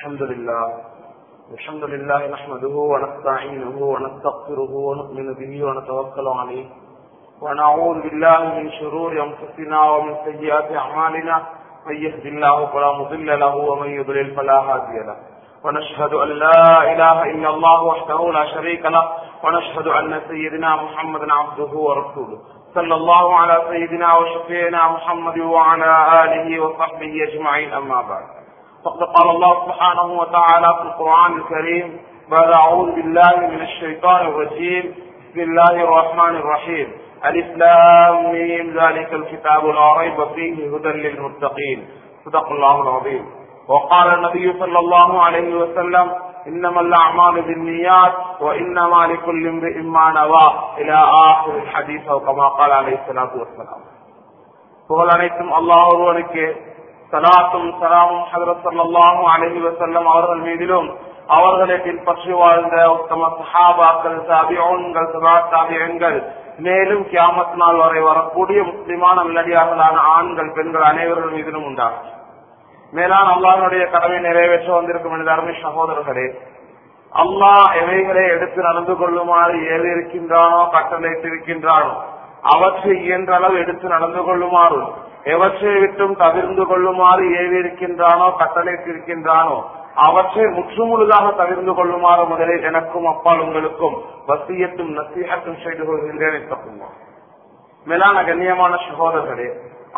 الحمد لله الحمد لله نحمده ونستعينه ونستغفره ونؤمن به ونتوكل عليه ونعوذ بالله من شرور انفسنا ومن سيئات اعمالنا من يهد الله فلا مضل له ومن يضلل فلا هادي له ونشهد ان لا اله الا الله وحده لا شريك له ونشهد ان سيدنا محمدا عبده ورسوله صلى الله على سيدنا وشفينا محمد وعلى اله وصحبه اجمعين اما بعد فقد قال الله سبحانه وتعالى في القران الكريم بعد اعوذ بالله من الشيطان الرجيم بسم الله الرحمن الرحيم الف لام ميم ذلك الكتاب لا ريب فيه هدى للمتقين صدق الله العظيم وقال النبي صلى الله عليه وسلم انما الاعمال بالنيات وانما لكل امرئ ما نوى الى اخر الحديث او كما قال عليه الصلاه والسلام புகழ் அனைத்தும் அல்லாஹ் ஒருவனுக்கு சலாத்தும் சலாமும் ஹதரத் ஸல்லல்லாஹு அலைஹி வஸல்லம் அவர்கள் மீதிலும் அவர்களை பின்பற்றி வாழ்ந்த உத்தம சஹாபாக்கள் தாபிஊன்கள் சபா தாபியன்கள் மேலும் கியாமத் நாள் வரை வரக்கூடிய முஸ்லிமான நல்லடியார்களான ஆண்கள் பெண்கள் அனைவர்கள் மீதிலும் உண்டாகும் மேலான அல்லாஹனுடைய கடமை நிறைவேற்ற வந்திருக்கும் எனது அருமை சகோதரர்களே அல்லாஹ் எவைகளை எடுத்து நடந்து கொள்ளுமாறு ஏறி இருக்கின்றானோ கட்டளையிட்டு இருக்கின்றானோ அவற்றை இயன்ற அளவு எடுத்து நடந்து கொள்ளுமாறு எவற்றை விட்டும் தவிர்ந்து கொள்ளுமாறு ஏறி இருக்கின்றானோ கட்டளையிட்டு இருக்கின்றானோ அவற்றை முற்றுமுழுதாக தவிர்ந்து கொள்ளுமாறு முதலில் எனக்கும் அப்பால் உங்களுக்கும் வசியத்தும் நசீகத்தும் செய்து கொள்கின்றேன் தப்புமா மேலான கண்ணியமான சகோதரர்களே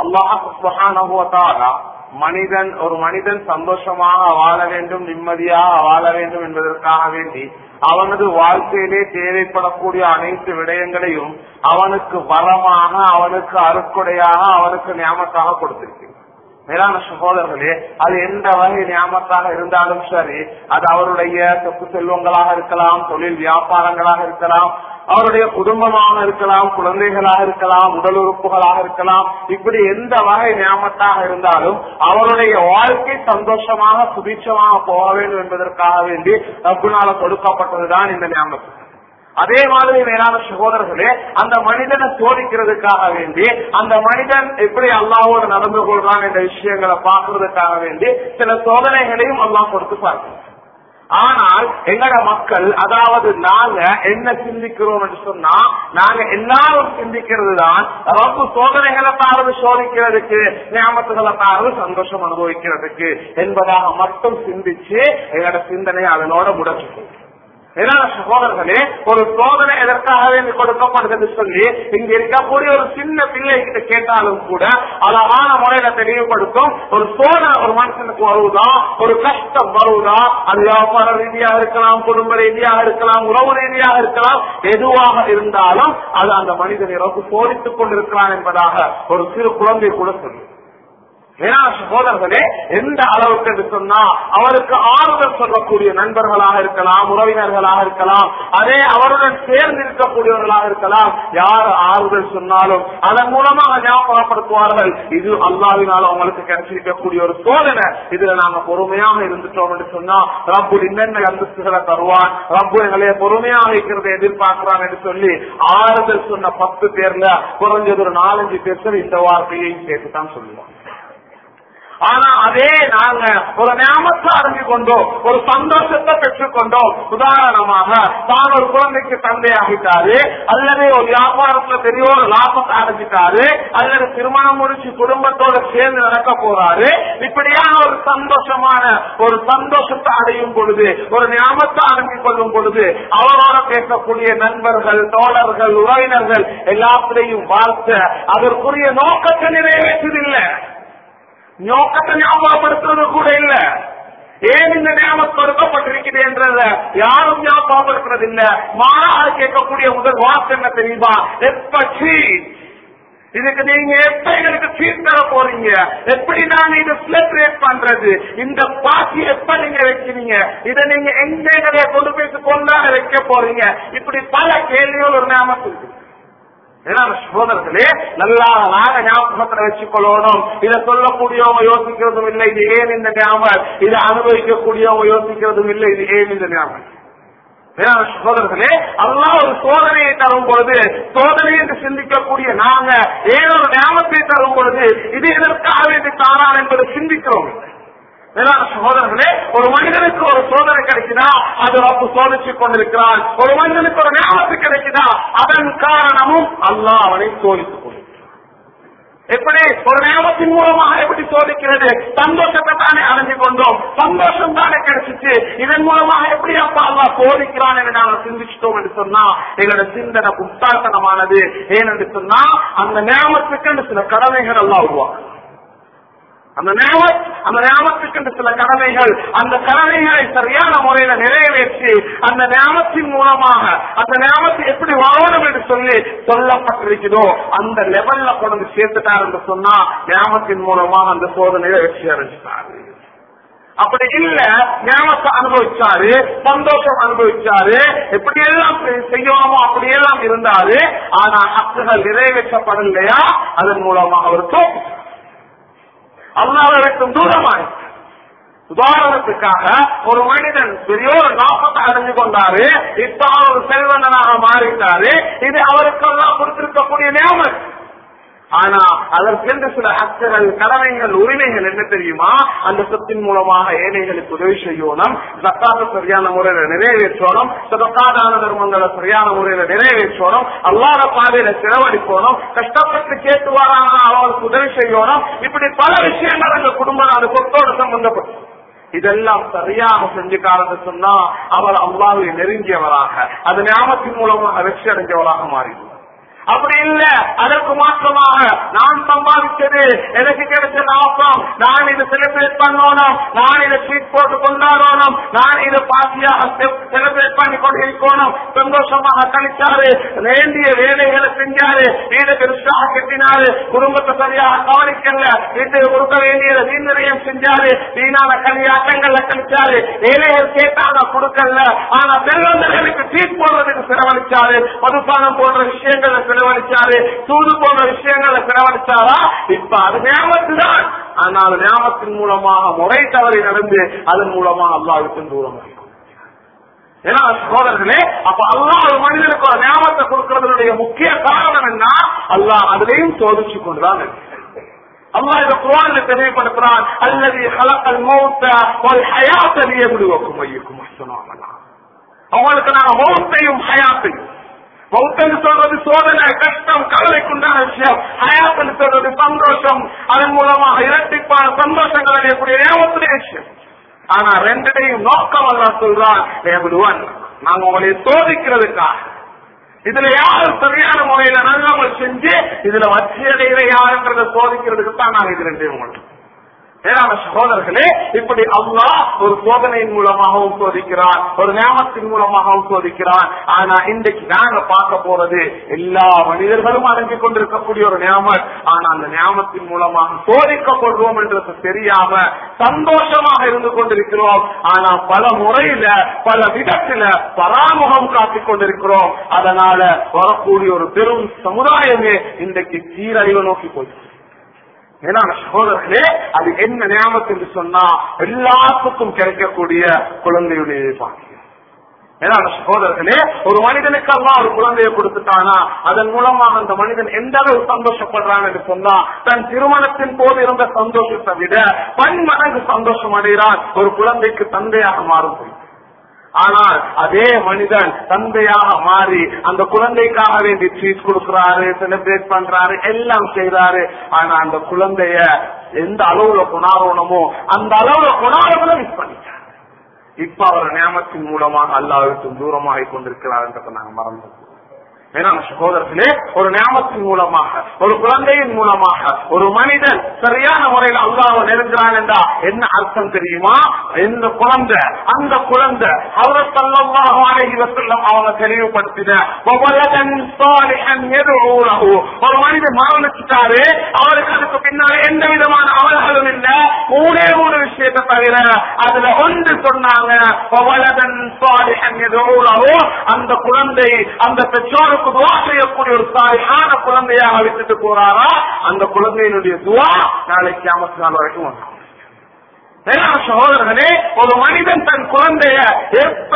அல்லாஹ் மனிதன் ஒரு மனிதன் சந்தோஷமாக வாழ வேண்டும் நிம்மதியாக வாழ வேண்டும் என்பதற்காக வேண்டி அவனது வாழ்க்கையிலே தேவைப்படக்கூடிய அனைத்து விடயங்களையும் அவனுக்கு வரமாக அவனுக்கு அறுக்குடையாக அவனுக்கு ஞாபகத்தாக கொடுத்திருக்கிறான் மேலான சகோதரர்களே அது எந்த வகை ஞாபகத்தாக இருந்தாலும் சரி அது அவருடைய சொத்து செல்வங்களாக இருக்கலாம் தொழில் வியாபாரங்களாக இருக்கலாம் அவருடைய குடும்பமாக இருக்கலாம் குழந்தைகளாக இருக்கலாம் உடல் உறுப்புகளாக இருக்கலாம் இப்படி எந்த வகை ஞாபகத்தாக இருந்தாலும் அவருடைய வாழ்க்கை சந்தோஷமாக சுபீட்சமாக போக வேண்டும் என்பதற்காக வேண்டி ரப்புனால கொடுக்கப்பட்டதுதான் இந்த ஞாபகம் அதே மாதிரி மேலான சகோதரர்களே அந்த மனிதனை சோதிக்கிறதுக்காக வேண்டி அந்த மனிதன் எப்படி அல்லாவோடு நடந்து கொள்றான் என்ற விஷயங்களை பார்க்கறதுக்காக வேண்டி சில சோதனைகளையும் அல்லாஹ் கொடுத்து பார்க்கிறோம் ஆனால் எங்கட மக்கள் அதாவது நாங்க என்ன சிந்திக்கிறோம் என்று சொன்னா நாங்க எல்லாரும் சிந்திக்கிறது தான் ரப்பு சோதனைகளை பாரு சோதிக்கிறதுக்கு ஞாபகத்துகளை பாரு சந்தோஷம் அனுபவிக்கிறதுக்கு என்பதாக மட்டும் சிந்திச்சு எங்கட சிந்தனை அதனோட முடச்சு சகோதரர்களே ஒரு சோதனை எதற்காக வேண்டி கொடுக்கப்படுகிறது சொல்லி இங்க இருக்கக்கூடிய ஒரு சின்ன பிள்ளை கிட்ட கேட்டாலும் கூட அழகான முறையில தெளிவுபடுத்தும் ஒரு சோதனை ஒரு மனுஷனுக்கு வருவதா ஒரு கஷ்டம் வருவதா அது வியாபார ரீதியாக இருக்கலாம் குடும்ப ரீதியாக இருக்கலாம் உறவு ரீதியாக இருக்கலாம் எதுவாக இருந்தாலும் அது அந்த மனிதனை ரொம்ப சோதித்துக் கொண்டிருக்கிறான் என்பதாக ஒரு சிறு குழந்தை கூட சொல்லும் ஏன்னா சகோதரர்களே எந்த அளவுக்கு என்று சொன்னா அவருக்கு ஆறுதல் சொல்லக்கூடிய நண்பர்களாக இருக்கலாம் உறவினர்களாக இருக்கலாம் அதே அவருடன் சேர்ந்து இருக்கக்கூடியவர்களாக இருக்கலாம் யார் ஆறுதல் சொன்னாலும் அதன் மூலமாக ஞாபகப்படுத்துவார்கள் இது அல்லாவினால் அவங்களுக்கு கிடைச்சிருக்கக்கூடிய ஒரு சோதனை இதுல நாங்க பொறுமையாக இருந்துட்டோம் என்று சொன்னா ரப்பு என்னென்ன அந்தஸ்துகளை தருவான் ரப்பு எங்களை பொறுமையாக இருக்கிறதை எதிர்பார்க்கிறான் என்று சொல்லி ஆறுதல் சொன்ன பத்து பேர்ல குறைஞ்சது ஒரு நாலஞ்சு பேர் இந்த வார்த்தையையும் சேர்த்துதான் சொல்லுவாங்க ஆனா அதே நாங்க ஒரு ஞாபகத்தை அறிஞ்சு கொண்டோம் ஒரு சந்தோஷத்தை பெற்றுக்கொண்டோம் உதாரணமாக தான் ஒரு குழந்தைக்கு தந்தையாகிட்டாரு அல்லது ஒரு வியாபாரத்துல பெரிய ஒரு லாபத்தை அடைஞ்சிட்டாரு அல்லது திருமணம் முடிச்சு குடும்பத்தோட சேர்ந்து நடக்க போறாரு இப்படியான ஒரு சந்தோஷமான ஒரு சந்தோஷத்தை அடையும் பொழுது ஒரு ஞாபகத்தை அறிஞ்சு கொள்ளும் பொழுது அவரோட பேசக்கூடிய நண்பர்கள் தோழர்கள் உறவினர்கள் எல்லாத்திலையும் வாழ்த்த அதற்குரிய நோக்கத்தை நிறைவேற்றதில்லை நோக்கத்தை ஞாபகப்படுத்துறது கூட இல்ல ஏன் இந்த ஞாபகம் கொடுக்கப்பட்டிருக்கிறது என்றத யாரும் ஞாபகப்படுத்துறது இல்ல மாறாக கேட்கக்கூடிய முதல் வாக்கு என்ன தெரியுமா எப்ப இதுக்கு நீங்க எப்ப எங்களுக்கு சீட் தர போறீங்க எப்படி நாங்க இதை செலிப்ரேட் பண்றது இந்த பாட்டி எப்ப நீங்க வைக்கிறீங்க இதை நீங்க எங்க எங்களை கொண்டு போய் கொண்டாட வைக்க போறீங்க இப்படி பல கேள்விகள் ஒரு ஞாபகம் இருக்கு சகோதரர்களே நல்லா நாங்க ஞாபகத்துல வச்சுக்கொள்ளணும் இதை சொல்லக்கூடியவங்க யோசிக்கிறதும் இல்லை இது ஏன் இந்த ஞாபகம் இதை அனுபவிக்கக்கூடியவங்க யோசிக்கிறதும் இல்லை இது ஏன் இந்த ஞாபகம் சகோதரர்களே அல்லா ஒரு சோதனையை தரும் பொழுது சோதனை என்று சிந்திக்கக்கூடிய நாங்க ஏதோ ஒரு ஞாபகத்தை தரும் பொழுது இது எதற்காக வேண்டி தாரான் என்பதை சிந்திக்கிறோம் மேலான சகோதரர்களே ஒரு மனிதனை ஒரு சோதனை கிடைக்குதா அது ரப்பு சோதிச்சு கொண்டிருக்கிறான் ஒரு மனிதனுக்கு ஒரு ஞாபகத்து கிடைக்குதா அதன் காரணமும் அல்லாஹ் அவனை சோதித்துக் கொண்டிருக்கிறான் எப்படி ஒரு நியமத்தின் மூலமாக எப்படி சோதிக்கிறது சந்தோஷத்தை தானே அடைஞ்சு கொண்டோம் சந்தோஷம் தானே கிடைச்சிச்சு இதன் மூலமாக எப்படி அப்பா அல்லா சோதிக்கிறான் என்று நாங்கள் சிந்திச்சிட்டோம் என்று சொன்னா எங்களோட சிந்தனை புத்தாசனமானது ஏனென்று சொன்னா அந்த நியமத்துக்கு சில கடமைகள் எல்லாம் உருவாக்கும் அந்த நியமத் அந்த நியமத்துக்கு சில கடமைகள் அந்த கடமைகளை சரியான முறையில நிறைவேற்றி அந்த நியமத்தின் மூலமாக அந்த நியமத்தை எப்படி வாழணும் என்று சொல்லி சொல்லப்பட்டிருக்கிறதோ அந்த லெவல்ல கொண்டு சேர்த்துட்டார் என்று சொன்னா நியமத்தின் மூலமாக அந்த சோதனையில வெற்றி அடைஞ்சிட்டாரு அப்படி இல்ல ஞாபகத்தை அனுபவிச்சாரு சந்தோஷம் அனுபவிச்சாரு எப்படி எல்லாம் செய்யணுமோ அப்படியெல்லாம் இருந்தாரு ஆனா ஹக்குகள் நிறைவேற்றப்படலையா அதன் மூலமாக அவர் தோப்பு அல்லாவை விட்டும் தூரமாய் உதாரணத்துக்காக ஒரு மனிதன் பெரிய ஒரு நாப்பத்தை அடைஞ்சு கொண்டாரு இப்ப ஒரு செல்வந்தனாக மாறிட்டாரு இது அவருக்கெல்லாம் கொடுத்திருக்கக்கூடிய நியமம் ஆனா அதற்கென்று சில ஹக்குகள் கடமைகள் உரிமைகள் என்ன தெரியுமா அந்த சொத்தின் மூலமாக ஏழைகளுக்கு உதவி செய்யணும் சக்காத சரியான முறையில நிறைவேற்றணும் சதக்காதான தர்மங்களை சரியான முறையில நிறைவேற்றணும் அல்லாத பாதையில செலவழிக்கணும் கஷ்டப்பட்டு கேட்டு வராங்க அவங்களுக்கு உதவி செய்யணும் இப்படி பல விஷயங்கள் அந்த குடும்பம் அந்த சொத்தோடு சம்பந்தப்பட்டு இதெல்லாம் சரியாக செஞ்சுக்காரன்னு சொன்னா அவர் அல்லாவை நெருங்கியவராக அது ஞாபகத்தின் மூலமாக வெற்றி அடைஞ்சவராக மாறிடுவார் அப்படி இல்ல அதற்கு மாற்றமாக நான் சம்பாதிச்சது எனக்கு கிடைச்ச லாபம் நான் இதை செலிப்ரேட் பண்ணணும் நான் இதை ட்வீட் போட்டு கொண்டாடணும் நான் இதை பாசியாக செலிப்ரேட் பண்ணி கொண்டிருக்கணும் சந்தோஷமாக கழிச்சாரு வேண்டிய வேலைகளை செஞ்சாரு வீடு பெருசாக கட்டினாரு குடும்பத்தை சரியாக கவனிக்கல வீட்டுக்கு கொடுக்க வேண்டியதை வீணரையும் செஞ்சாரு வீணான களியாட்டங்கள்ல கழிச்சாரு வேலைகள் கேட்டாங்க கொடுக்கல ஆனா செல்வந்தர்களுக்கு ட்வீட் போடுறதுக்கு செலவழிச்சாரு மதுபானம் போன்ற விஷயங்களை செலவழிச்சாரு சூது போன்ற விஷயங்களை செலவழிச்சாரா இப்ப அது ஞாபகத்துதான் ஆனால் ஞாபகத்தின் மூலமாக முறை தவறி நடந்து அதன் மூலமாக அல்லாவுக்கு தூரம் ஏன்னா சோதர்களே அப்ப அல்லாஹ் ஒரு மனிதனுக்கு ஒரு ஞாபகத்தை கொடுக்கறதனுடைய முக்கிய காரணம் என்ன அல்லாஹ் அதுலயும் சோதிச்சு கொண்டுதான் அல்லாஹ் இந்த குரான்ல தெளிவுபடுத்துறான் அல்லது ஹலக்கல் மௌத்த ஒரு ஹயாத்த லியபுலுவக்கும் ஐயக்கும் அஸ்ஸலாமு அவங்களுக்கு நாங்க மௌத்தையும் ஹயாத்தையும் மௌத்தன்னு சொல்றது சோதனை கஷ்டம் கவலைக்குண்டான விஷயம் ஹயாத்துன்னு சொல்றது சந்தோஷம் அதன் மூலமாக இரட்டிப்பான சந்தோஷங்கள் அடையக்கூடிய ஏவத்துடைய விஷயம் ஆனா ரெண்டுடையும் நோக்கம் அல்ல சொல்றான் லேபுடுவன் நாங்க உங்களை சோதிக்கிறதுக்காக இதுல யாரு சரியான முறையில நல்லமல் செஞ்சு இதுல வச்சு அடைகிற யாருங்கிறத சோதிக்கிறதுக்கு தான் நாங்க இது ரெண்டையும் உங்களுக்கு மேலான சகோதரர்களே இப்படி அல்லாஹ் ஒரு சோதனையின் மூலமாகவும் சோதிக்கிறான் ஒரு ஞாபகத்தின் மூலமாகவும் சோதிக்கிறான் ஆனா இன்றைக்கு நாங்க பார்க்க போறது எல்லா மனிதர்களும் அடங்கிக் கொண்டிருக்கக்கூடிய ஒரு ஞாபகம் ஆனா அந்த ஞாபகத்தின் மூலமாக சோதிக்கப்படுவோம் என்றது தெரியாம சந்தோஷமாக இருந்து கொண்டிருக்கிறோம் ஆனா பல முறையில பல விதத்தில பராமுகம் காட்டிக் கொண்டிருக்கிறோம் அதனால வரக்கூடிய ஒரு பெரும் சமுதாயமே இன்றைக்கு சீரழிவை நோக்கி போயிருக்கு மேலான சகோதரர்களே அது என்ன நியமத்து என்று சொன்னா எல்லாத்துக்கும் கிடைக்கக்கூடிய குழந்தையுடைய பாக்கியம் மேலான சகோதரர்களே ஒரு மனிதனுக்கு எல்லாம் ஒரு குழந்தையை கொடுத்துட்டானா அதன் மூலமாக அந்த மனிதன் எந்த அளவு சந்தோஷப்படுறான் என்று சொன்னா தன் திருமணத்தின் போது இருந்த சந்தோஷத்தை விட பன்மடங்கு சந்தோஷம் அடைகிறான் ஒரு குழந்தைக்கு தந்தையாக மாறும் போய் ஆனால் அதே மனிதன் தந்தையாக மாறி அந்த குழந்தைக்காக வேண்டி ட்ரீட் கொடுக்கிறாரு செலிப்ரேட் பண்றாரு எல்லாம் செய்யறாரு ஆனா அந்த குழந்தைய எந்த அளவுல கொண்டாடணுமோ அந்த அளவுல கொண்டாடுறத மிஸ் பண்ணிட்டார் இப்ப அவர் நியமத்தின் மூலமாக அல்லாவிற்கும் தூரமாக கொண்டிருக்கிறார் என்றதை நாங்க மறந்தோம் ஏன்னா சகோதரர்களே ஒரு ஞாபகத்தின் மூலமாக ஒரு குழந்தையின் மூலமாக ஒரு மனிதன் சரியான முறையில் அல்லாஹ் நெருங்குறான் என்றா என்ன அர்த்தம் தெரியுமா எந்த குழந்தை அந்த குழந்தை அவர் சல்லல்லாஹு அலைஹி வஸல்லம் அவங்க தெளிவுபடுத்தின வவலதன் சாலிஹன் யதுஊலஹு ஒரு மனிதன் மரணிச்சிட்டாரு அவருக்கு அதுக்கு பின்னாலே எந்த விதமான அமல்களும் இல்ல மூணே மூணு விஷயத்தை தவிர அதுல ஒன்று சொன்னாங்க வவலதன் சாலிஹன் யதுஊலஹு அந்த குழந்தை அந்த பெற்றோருக்கு துவா செய்யக்கூடிய ஒரு சாலிஹான குழந்தையாக விட்டுட்டு போறாரா அந்த குழந்தையினுடைய துவா நாளைக்கு அமர்த்து நாள் வரைக்கும் வரும் வேளாண் சகோதரர்களே ஒரு மனிதன் தன் குழந்தைய எப்ப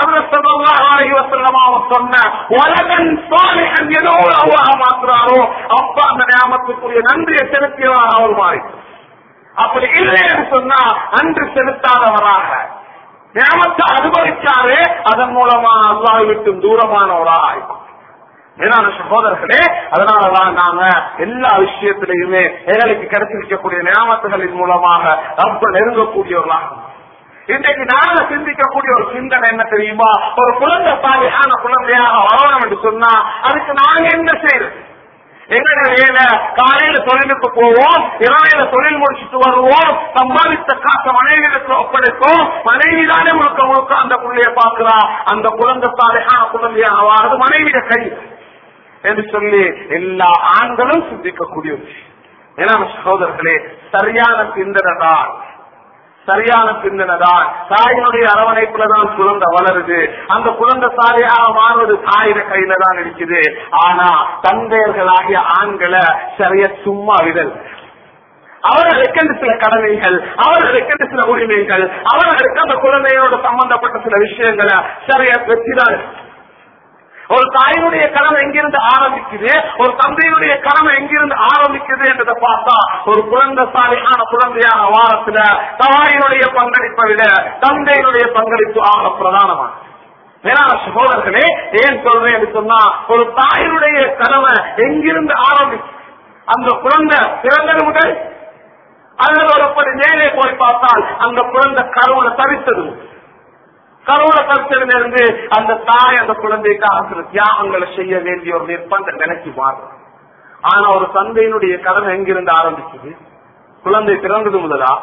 அவசரமாக சொன்ன உலகன் சாலிஹன் ஏதோ அல்லாஹ் மாத்துறாரோ அப்ப அந்த நியாமத்துக்குரிய நன்றியை செலுத்தியவராக அவர் மாறி அப்படி இல்லை என்று சொன்னா அன்று செலுத்தாதவராக நியமத்தை அனுபவிச்சாரு அதன் மூலமா அல்லாஹ் விட்டு தூரமானவராய் மேலான சகோதரர்களே அதனாலதான் நாங்க எல்லா விஷயத்திலையுமே எங்களுக்கு கிடைத்திருக்கக்கூடிய நியாமத்துகளின் மூலமாக ரொம்ப நெருங்கக்கூடியவர்களாக இன்றைக்கு நாங்க சிந்திக்கக்கூடிய ஒரு சிந்தனை என்ன தெரியுமா ஒரு குழந்தை பாலியான குழந்தையாக வரணும் என்று சொன்னா அதுக்கு நாங்க என்ன செய்யறது எங்கட வேலை காலையில தொழிலுக்கு போவோம் இரவையில தொழில் முடிச்சுட்டு வருவோம் சம்பாதித்த காசை மனைவிக்கு ஒப்படைக்கும் மனைவி தானே முழுக்க முழுக்க அந்த பிள்ளைய பாக்குறா அந்த குழந்தை சாலையான குழந்தையாக வாரது மனைவிய கை என்று சொல்லி எல்லா ஆண்களும் சிந்திக்கக்கூடிய ஒரு விஷயம் ஏன்னா சகோதரர்களே சரியான சிந்தனை தான் சரியான சிந்தனை தான் தாயினுடைய அரவணைப்புல தான் குழந்தை வளருது அந்த குழந்தை சாலையாக மாறுவது தாயிட கையில தான் இருக்குது ஆனா தந்தையர்களாகிய ஆண்களை சரிய சும்மா விடல் அவர்களுக்கு சில கடமைகள் அவர்களுக்கு சில உரிமைகள் அவர்களுக்கு அந்த குழந்தையோட சம்பந்தப்பட்ட சில விஷயங்களை சரியா வெற்றிதான் ஒரு தாயினுடைய கடமை எங்கிருந்து ஆரம்பிக்குது ஒரு தந்தையுடைய கடமை எங்கிருந்து ஆரம்பிக்குது என்றதை பார்த்தா ஒரு குழந்தை சாலையான குழந்தையான வாரத்துல தாயினுடைய பங்களிப்பை விட தந்தையினுடைய பங்களிப்பு ஆக பிரதானமான மேலான சகோதரர்களே ஏன் சொல்றேன் என்று சொன்னா ஒரு தாயினுடைய கடமை எங்கிருந்து ஆரம்பிச்சு அந்த குழந்தை பிறந்தது முதல் அல்லது ஒருபடி மேலே போய் பார்த்தால் அந்த குழந்தை கருவனை தவித்தது கருவூல கருத்திலிருந்து அந்த தாய் அந்த குழந்தைக்காக சில தியாகங்களை செய்ய வேண்டிய ஒரு நிர்பந்த நினைச்சு மாறும் ஆனா ஒரு தந்தையினுடைய கடமை எங்கிருந்து ஆரம்பிச்சது குழந்தை பிறந்தது முதலா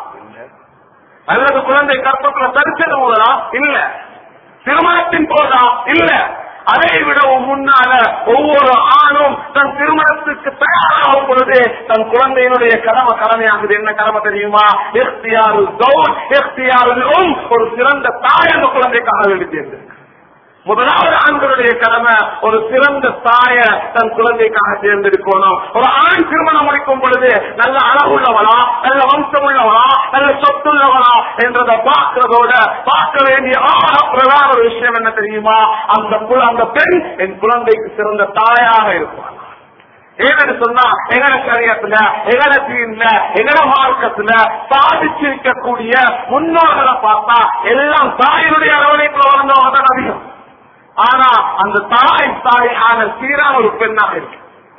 அல்லது குழந்தை கற்பத்துல தரிச்சது முதலா இல்ல திருமணத்தின் போதா இல்ல அதை விடவும் முன்னால ஒவ்வொரு ஆணும் தன் திருமணத்துக்கு தயாராகும் பொழுது தன் குழந்தையினுடைய கடமை கடமையாகுது என்ன கடமை தெரியுமா எஃப்டியாரு கவுன் எஃப்டியாரு ஒரு சிறந்த தாய் அந்த குழந்தைக்காக வேண்டியது முதலாவது ஆண்களுடைய கடமை ஒரு சிறந்த தாய தன் குழந்தைக்காக தேர்ந்தெடுக்கணும் ஒரு ஆண் திருமணம் முடிக்கும் பொழுது நல்ல அழகுள்ளவனா நல்ல வம்சம் உள்ளவனா நல்ல சொத்துள்ளவனா என்றதை பார்க்கிறதோட பார்க்க வேண்டிய ஆக பிரதான ஒரு விஷயம் என்ன தெரியுமா அந்த குழ- அந்த பெண் என் குழந்தைக்கு சிறந்த தாயாக இருப்பான் ஏன்னு சொன்னா எங்கட கரியத்துல எங்கட தீன்ல எங்கட மார்க்கத்துல சாதிச்சிருக்கக்கூடிய முன்னோர்களை பார்த்தா எல்லாம் தாயினுடைய அரவணைப்புல வந்தவங்க தான் அதிகம் ஆனா அந்த தாய் தாய் ஆன சீரான ஒரு பெண்ணாக இருக்கு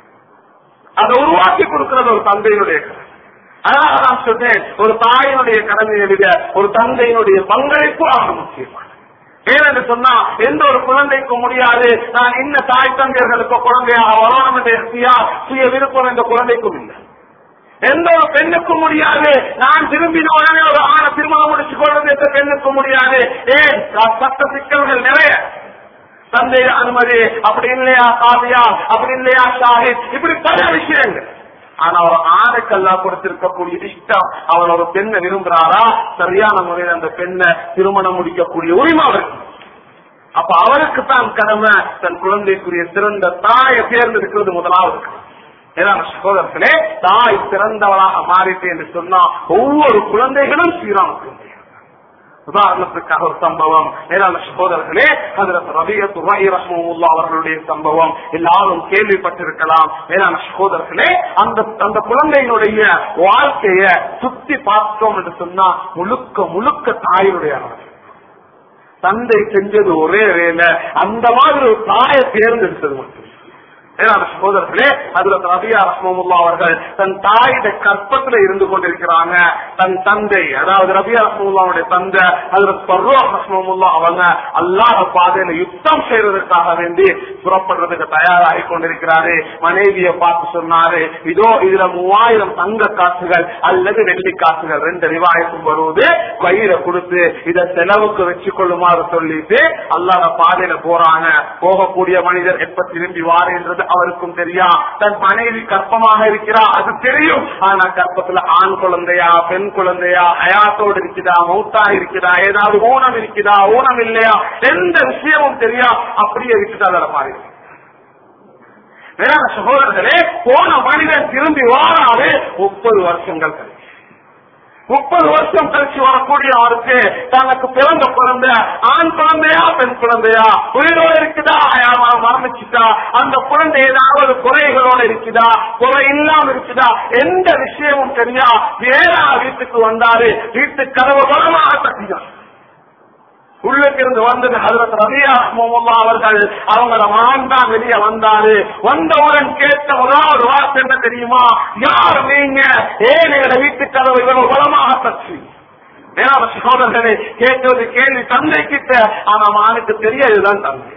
அதை உருவாக்கி கொடுக்கிறது ஒரு தந்தையினுடைய கடமை. அதனால நான் சொன்னேன் ஒரு தாயினுடைய கடமையை விட ஒரு தந்தையினுடைய பங்களிப்பு ஆக முக்கியமானது ஏனென்று சொன்னா எந்த ஒரு குழந்தைக்கும் முடியாது நான் இன்ன தாய் தந்தையர்களுக்கு குழந்தையாக வரணும் என்ற எஃப்டிஆர் சுய விருப்பம் என்ற குழந்தைக்கும் இல்லை எந்த ஒரு பெண்ணுக்கும் முடியாது நான் திரும்பின உடனே ஒரு ஆணை திருமணம் முடிச்சு கொள்வது எந்த பெண்ணுக்கும் முடியாது ஏன் சட்ட சிக்கல்கள் நிறைய தந்தை அனுமதி அப்படி இல்லையா காவியா அப்படி இல்லையா ஷாஹித் இப்படி பல விஷயங்கள் ஆனா ஒரு ஆணுக்கெல்லாம் கொடுத்திருக்கக்கூடிய இஷ்டம் அவன் ஒரு பெண்ணை விரும்புறாரா சரியான முறையில் அந்த பெண்ணை திருமணம் முடிக்கக்கூடிய உரிமை அவருக்கு அப்ப அவருக்கு தான் கடமை தன் குழந்தைக்குரிய சிறந்த தாயை தேர்ந்தெடுக்கிறது முதலாவது ஏன்னா சகோதரர்களே தாய் சிறந்தவளாக மாறிட்டு என்று சொன்னா ஒவ்வொரு குழந்தைகளும் சீரான குழந்தை உதாரணத்துக்காக ஒரு சம்பவம் மேலான சகோதரர்களே அதில் ரபியத்து ரஹி ரஹ்மவுல்லா அவர்களுடைய சம்பவம் எல்லாரும் கேள்விப்பட்டிருக்கலாம் மேலான சகோதரர்களே அந்த அந்த குழந்தையினுடைய வாழ்க்கைய சுத்தி பார்த்தோம் என்று சொன்னா முழுக்க முழுக்க தாயுடைய அரவணை. தந்தை செஞ்சது ஒரே வேலை அந்த மாதிரி ஒரு தாயை தேர்ந்தெடுத்தது மட்டும் மேலான சகோதரர்களே அதுல ரபியா ரஹ்மமுல்லா அவர்கள் தன் தாயிட கற்பத்துல இருந்து கொண்டிருக்கிறாங்க தன் தந்தை அதாவது ரபியா ரஹ்மமுல்லாவுடைய தந்தை அதுல பர்வா ரஹ்மமுல்லா அவங்க அல்லாஹ் பாதையில யுத்தம் செய்யறதுக்காக வேண்டி புறப்படுறதுக்கு தயாராகி கொண்டிருக்கிறாரு மனைவியை பார்த்து சொன்னாரு இதோ இதுல மூவாயிரம் தங்க காசுகள் அல்லது வெள்ளி காசுகள் ரெண்டு ரிவாயத்தும் வருவது கயிறை கொடுத்து இத செலவுக்கு வச்சு கொள்ளுமாறு சொல்லிட்டு அல்லாத பாதையில போறாங்க போகக்கூடிய மனிதர் எப்ப திரும்பி வாருன்றது அவருக்கும் தெரியும் தன் மனைவி கற்பமாக இருக்கிறா அது தெரியும் ஆனா கற்பத்துல ஆண் குழந்தையா பெண் குழந்தையா ஹயாத்தோடு இருக்குதா மௌத்தா இருக்குதா ஏதாவது ஊனம் இருக்குதா ஊனம் இல்லையா எந்த விஷயமும் தெரியும் அப்படியே விட்டுட்டு அதில் மாறி வேற சகோதரர்களே போன மனிதன் திரும்பி வாராது முப்பது வருஷங்கள் கழிச்சு முப்பது வருஷம் கழிச்சு வரக்கூடிய அவருக்கு தனக்கு பிறந்த குழந்தை ஆண் குழந்தையா பெண் குழந்தையா உயிரோடு இருக்குதா யாரா மரணிச்சுட்டா அந்த குழந்தை ஏதாவது குறைகளோட இருக்குதா குறை இல்லாம இருக்குதா எந்த விஷயமும் தெரியா வேற வீட்டுக்கு வந்தாரு வீட்டு கதவு பலமாக தட்டினார் உள்ளுக்கு இருந்து வந்தது ஹதரத் ரபியா முகமது அவர்கள் அவங்களோட மகன் தான் வெளியே வந்தாரு வந்தவுடன் கேட்ட முதலாவது வார்த்தை என்ன தெரியுமா யார் நீங்க ஏன் எங்களோட வீட்டு கதவு இவ்வளவு பலமாக தச்சு ஏன்னா சகோதரர்களே கேட்கிறது கேள்வி தந்தை கிட்ட ஆனா மகனுக்கு தெரியாதுதான் தந்தை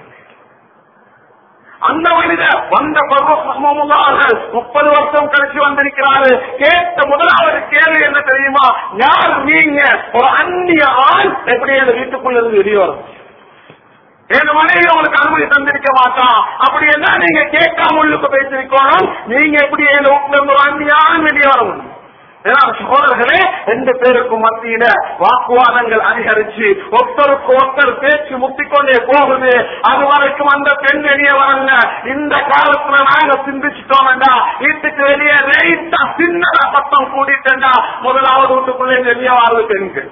அந்த மனிதர் வந்த பருவங்கள் முப்பது வருஷம் கழிச்சு வந்திருக்கிறாரு கேட்ட முதலாவது கேள்வி என்ன தெரியுமா யார் நீங்க ஒரு அந்நிய ஆண் எப்படி அந்த வீட்டுக்குள்ள இருந்து வெளியே வரும் என் மனைவி உங்களுக்கு அனுமதி தந்திருக்க மாட்டான் அப்படி என்ன நீங்க கேட்காம உள்ளுக்கு பேசிருக்கணும் நீங்க எப்படி என் வீட்டுல இருந்து ஒரு அந்நிய ஆண் வெளியே வர முடியும் ஏன்னா சகோதரர்களே ரெண்டு பேருக்கும் மத்தியில வாக்குவாதங்கள் அதிகரிச்சு ஒருத்தருக்கு ஒருத்தர் பேச்சு முத்திக்கொண்டே போகுது அது வரைக்கும் அந்த பெண் வெளியே வரல இந்த காலத்துல நாங்க சிந்திச்சுட்டோம்டா வீட்டுக்கு வெளியே ரைட்டா சின்னதா பட்டம் கூட்டிட்டா முதலாவது வீட்டுக்குள்ளே வெளியே வாழ்வு பெண்கள்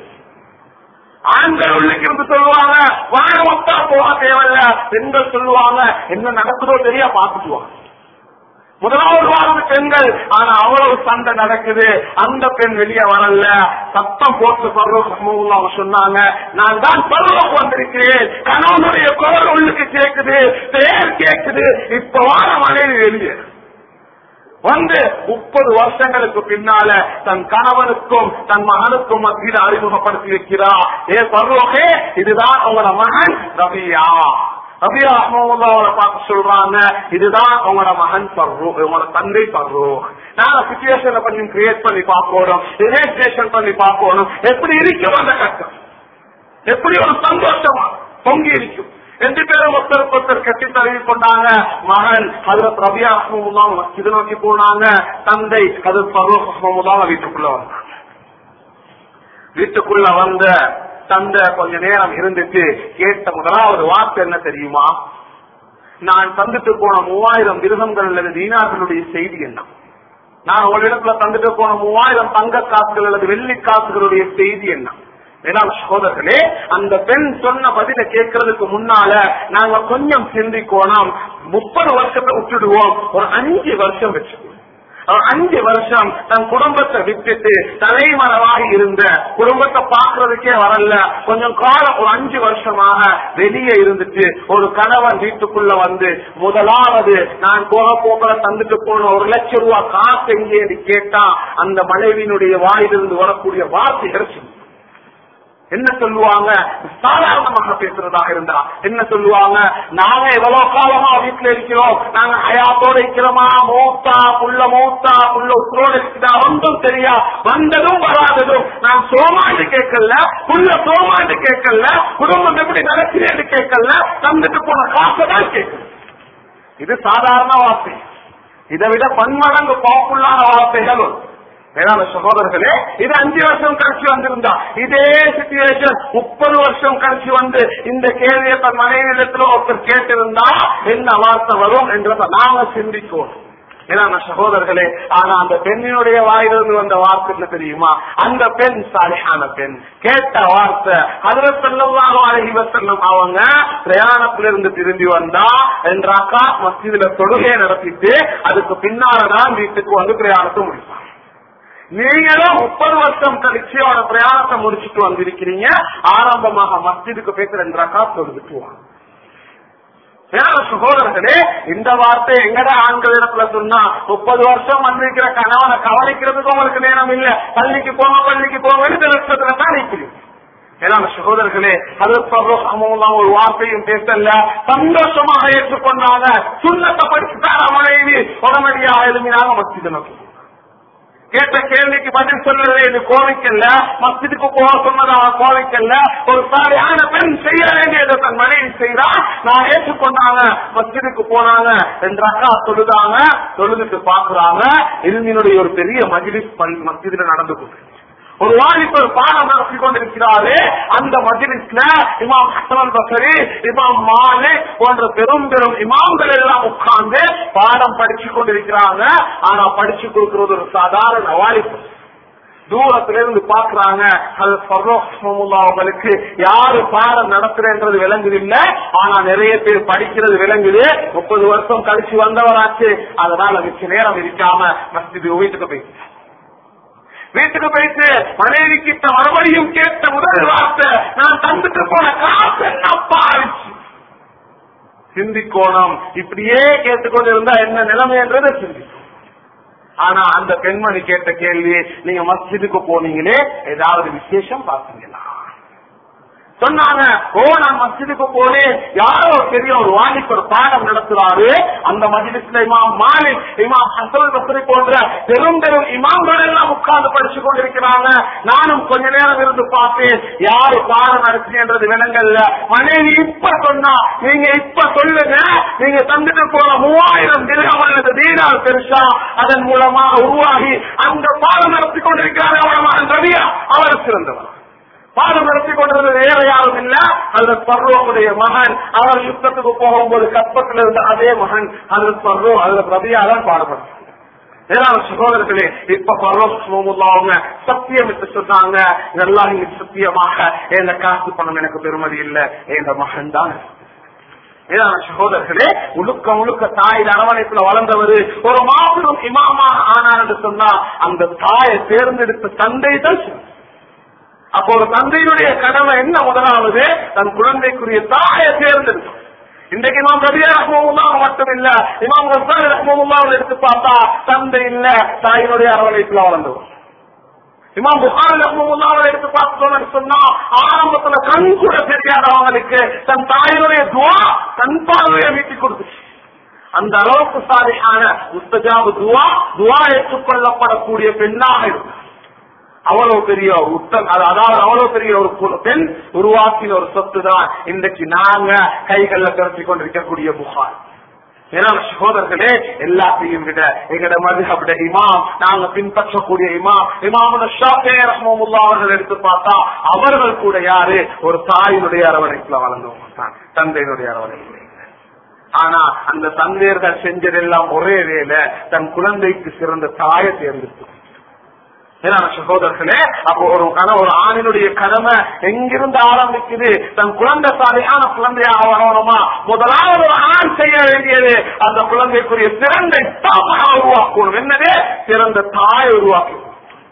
ஆண்கள் உள்ளுக்கு இருந்து சொல்லுவாங்க வாழ மொத்தா போக தேவையில்ல பெண்கள் சொல்லுவாங்க என்ன நடக்குதோ தெரியா பாத்துக்குவாங்க முதலாவது வாழ்வு பெண்கள் ஆனா அவ்வளவு சண்டை நடக்குது அந்த பெண் வெளியே வரல சத்தம் போட்டு பருவம் அவங்க சொன்னாங்க நான் தான் பருவம் வந்திருக்கிறேன் கணவனுடைய குரல் உள்ளுக்கு கேக்குது பேர் கேக்குது இப்ப வார மனைவி வெளியே வந்து முப்பது வருஷங்களுக்கு பின்னால தன் கணவனுக்கும் தன் மகனுக்கும் மத்தியில் அறிமுகப்படுத்தி வைக்கிறா ஏ பருவகே இதுதான் உங்களோட மகன் ரவியா ரபியா அஹமதுல்லாவோட பார்த்து சொல்றாங்க இதுதான் உங்களோட மகன் பர்ரு உங்களோட தந்தை பர்ரு நாங்க சுச்சுவேஷனை கொஞ்சம் கிரியேட் பண்ணி பார்க்கணும் ரிலேஷன் பண்ணி பார்க்கணும் எப்படி இருக்கும் அந்த கஷ்டம் எப்படி ஒரு சந்தோஷமா பொங்கி இருக்கும் ரெண்டு பேரும் ஒருத்தருக்கு ஒருத்தர் கட்டி தழுவி கொண்டாங்க மகன் ஹதரத் ரபியா அஹமதுல்லாம் இது நோக்கி போனாங்க தந்தை ஹதரத் பர்வ் அஹமதுல்லாம் வீட்டுக்குள்ள வந்தாங்க வீட்டுக்குள்ள வந்த தந்த கொஞ்ச நேரம் இருந்துட்டு கேட்ட முதலாவது வார்த்தை என்ன தெரியுமா நான் தந்துட்டு போன மூவாயிரம் மிருகங்கள் அல்லது தீனார்களுடைய செய்தி என்ன நான் உங்களிடத்துல தந்துட்டு போன மூவாயிரம் தங்க காசுகள் அல்லது வெள்ளி காசுகளுடைய செய்தி என்ன வேளாண் சகோதரர்களே அந்த பெண் சொன்ன பதில கேட்கறதுக்கு முன்னால நாங்க கொஞ்சம் சிந்திக்கோணும் முப்பது வருஷத்தை விட்டுடுவோம் ஒரு அஞ்சு வருஷம் வச்சுக்குவோம் அவர் அஞ்சு வருஷம் தன் குடும்பத்தை விட்டுட்டு தலைமறைவாக இருந்த குடும்பத்தை பாக்குறதுக்கே வரல கொஞ்சம் காலம் ஒரு அஞ்சு வருஷமாக வெளியே இருந்துட்டு ஒரு கணவன் வீட்டுக்குள்ள வந்து முதலாவது நான் போக போக தந்துட்டு போன ஒரு லட்சம் ரூபாய் காசு எங்கே கேட்டா அந்த மனைவியினுடைய வாயிலிருந்து வரக்கூடிய வார்த்தை இறைச்சி என்ன சொல்லுவாங்க சாதாரணமாக பேசுறதாக இருந்தா என்ன சொல்லுவாங்க நாங்க எவ்வளவு காலமா வீட்டுல இருக்கிறோம் நாங்க ஹயாத்தோட இருக்கிறோமா மூத்தா புள்ள மூத்தா புள்ள உசுரோட இருக்குதா ஒன்றும் தெரியா வந்ததும் வராததும் நான் சோமாண்டு கேட்கல புள்ள சோமாண்டு கேட்கல குடும்பம் எப்படி நடக்கிறேன்னு கேட்கல தந்துட்டு போன காசை தான் கேட்கல இது சாதாரண வார்த்தை இதை விட பன்மடங்கு பாப்புள்ளான வார்த்தைகள் வேளாண் சகோதரர்களே இது அஞ்சு வருஷம் கழிச்சு வந்திருந்தா இதே சிச்சுவேஷன் முப்பது வருஷம் கழிச்சு வந்து இந்த கேள்வியை தன் மனைவிடத்துல ஒருத்தர் கேட்டிருந்தா என்ன வார்த்தை வரும் என்றதை நாம சிந்திக்கோம் ஏன்னா சகோதரர்களே ஆனா அந்த பெண்ணினுடைய வாயிலிருந்து வந்த வார்த்தை என்ன தெரியுமா அந்த பெண் சாலியான பெண் கேட்ட வார்த்தை அதுல செல்லவாக அழகி செல்லும் அவங்க பிரயாணத்திலிருந்து திரும்பி வந்தா என்றாக்கா மசிதில தொழுகையை நடத்திட்டு அதுக்கு பின்னாலதான் வீட்டுக்கு வந்து பிரயாணத்தை முடிப்பாங்க நீங்களும் முப்பது வருஷம் கழிச்சு அவன பிரயாணத்தை முடிச்சுட்டு வந்திருக்கிறீங்க ஆரம்பமாக மஸ்ஜிதுக்கு பேச ரெண்டு ரக்கா தொழுதுட்டு வாங்க வேற சகோதரர்களே இந்த வார்த்தை எங்கட ஆண்கள் இடத்துல சொன்னா முப்பது வருஷம் வந்திருக்கிற கணவனை கவனிக்கிறதுக்கு உங்களுக்கு நேரம் இல்ல பள்ளிக்கு போங்க பள்ளிக்கு போங்கன்னு லட்சத்துல தான் நிற்கிறீங்க ஏன்னா சகோதரர்களே அது சர்வசமம் ஒரு வார்த்தையும் பேசல சந்தோஷமாக ஏற்றுக்கொண்டாங்க சுண்ணத்தை படிச்சுட்டார மனைவி உடனடியாக எழுதினாங்க மஸ்ஜித் நோக்கி கேட்ட கேள்விக்கு பதில் சொல்லல இது கோவிக்கல்ல மஸ்ஜிதுக்கு போக சொன்னதாக கோவிக்கல்ல ஒரு சாலையான பெண் செய்ய வேண்டியதை தன் மனைவி செய்தா நான் ஏற்றுக்கொண்டாங்க மஸ்ஜிதுக்கு போனாங்க ரெண்டு அக்கா தொழுதாங்க தொழுதுட்டு பாக்குறாங்க இருந்தினுடைய ஒரு பெரிய மஜிலிஸ் மஸ்ஜிதுல நடந்து கொண்டு ஒரு வாலிபர் பாடம் நடத்தி கொண்டிருக்கிறாரு அந்த மஜிலிஸ்ல இமாம் ஹசன் பசரி இமாம் மாலே போன்ற பெரும் பெரும் இமாம்கள் எல்லாம் உட்கார்ந்து பாடம் படிச்சு கொண்டிருக்கிறாங்க ஆனா படிச்சு கொடுக்கிறது ஒரு சாதாரண வாலிபர் தூரத்துல இருந்து பாக்குறாங்க அது அவங்களுக்கு யாரு பாடம் நடத்துறேன்றது விளங்குது இல்ல ஆனா நிறைய பேர் படிக்கிறது விளங்குது முப்பது வருஷம் கழிச்சு வந்தவராச்சு அதனால மிச்ச நேரம் இருக்காம மஸ்ஜிது வீட்டுக்கு போய் வீட்டுக்கு போயிட்டு மனைவி கிட்ட மறுபடியும் கேட்ட முதல் வார்த்தை நான் தந்துட்டு போன காசு சிந்திக்கோணும் இப்படியே கேட்டுக்கொண்டு இருந்தா என்ன நிலைமை என்றதை சிந்திக்கும் ஆனா அந்த பெண்மணி கேட்ட கேள்வி நீங்க மஸ்ஜிதுக்கு போனீங்களே ஏதாவது விசேஷம் பாத்தீங்களா சொன்னாங்க ஓ நான் மஸ்ஜிதுக்கு போனேன் யாரோ பெரிய ஒரு வாணிக்கு ஒரு பாடம் நடத்துறாரு அந்த மஜிலிஸ்ல இமாம் மாலிக் இமாம் ஹசன் பஸ்ரி போன்ற பெரும் பெரும் இமாம்கள் எல்லாம் உட்கார்ந்து படிச்சு கொண்டிருக்கிறாங்க நானும் கொஞ்ச நேரம் இருந்து பார்த்தேன் யாரு பாடம் நடத்துகின்றது விலங்கல்ல மனைவி இப்ப சொன்னா நீங்க இப்ப சொல்லுங்க நீங்க தந்துட்டு போன மூவாயிரம் தினம் அல்லது தீனார் பெருசா அதன் மூலமா உருவாகி அந்த பாடம் நடத்தி கொண்டிருக்கிறார் அவன் மகன் ரவியா அவர் சிறந்தவர் பாடம் நடத்தி கொண்டிருந்த வேற யாரும் இல்ல அந்த பர்வோடைய மகன் அவர் யுத்தத்துக்கு போகும்போது கற்பத்தில் இருந்த அதே மகன் அந்த பர்வோ அதுல ரவியா தான் பாடுபடுறாங்க ஏதாவது சகோதரர்களே இப்ப பரவசுமல்லா அவங்க சத்தியம் என்று சொன்னாங்க இதெல்லாம் இங்க சத்தியமாக எந்த காசு பணம் எனக்கு பெருமதி இல்ல எந்த மகன் தான் ஏதான சகோதரர்களே முழுக்க முழுக்க தாயில் அரவணைப்புல வளர்ந்தவர் ஒரு மாபெரும் இமாமாக ஆனார் என்று சொன்னா அந்த தாயை தேர்ந்தெடுத்த தந்தை தான் சிறந்தவர். அப்போ ஒரு தந்தையினுடைய கடமை என்ன முதலாவது தன் குழந்தைக்குரிய தாயை தேர்ந்தெடுக்கும் இன்றைக்கு இமாம் ரபியா ரஹ்மவுல்லா மட்டும் இல்ல இமாம் ஹசான் ரஹ்மவுல்லா எடுத்து பார்த்தா தந்தை இல்ல தாயினுடைய அரவணைப்புல வளர்ந்தவர் இமாம் புகாரி ரஹ்மவுல்லாவை எடுத்து பார்த்தோம்னு சொன்னா ஆரம்பத்துல கண் கூட தெரியாதவங்களுக்கு தன் தாயினுடைய துவா தன் பார்வையை மீட்டி கொடுத்துச்சு அந்த அளவுக்கு சாதியான முஸ்தஜாபு துவா துவா ஏற்றுக்கொள்ளப்படக்கூடிய பெண்ணாக இருக்கும் அவ்வளவு பெரிய உத்தம் அது- அதாவது அவ்வளவு பெரிய ஒரு கு- பெண் உருவாக்கின ஒரு சொத்து தான் இன்றைக்கு நாங்க கைகள்ல திரட்டி கொண்டிருக்கக்கூடிய புகார் ஏன்னா சகோதரர்களே எல்லாத்தையும் விட எங்கட மதுஹபட இமாம் நாங்க பின்பற்றக்கூடிய இமாம் இமாமுட ஷாஃபே ரஹ்மமுல்லா அவர்கள் எடுத்து பார்த்தா அவர்கள் கூட யாரு ஒரு தாயினுடைய அரவணைப்புல வளர்ந்தவங்க தான் தந்தையினுடைய அரவணைப்புல ஆனா அந்த தந்தையர்கள் செஞ்சதெல்லாம் ஒரே வேலை தன் குழந்தைக்கு சிறந்த தாயை தேர்ந்தெடுத்து ஏன்னா சகோதரர்களே அப்போ ஒரு கன ஒரு ஆணினுடைய கடமை எங்கிருந்து ஆரம்பிக்குது தன் குழந்தை சாலையான குழந்தையாக வரணுமா முதலாவது ஒரு ஆண் செய்ய வேண்டியது அந்த குழந்தைக்குரிய சிறந்த தாமாக உருவாக்கணும் என்னது சிறந்த தாயை உருவாக்கணும்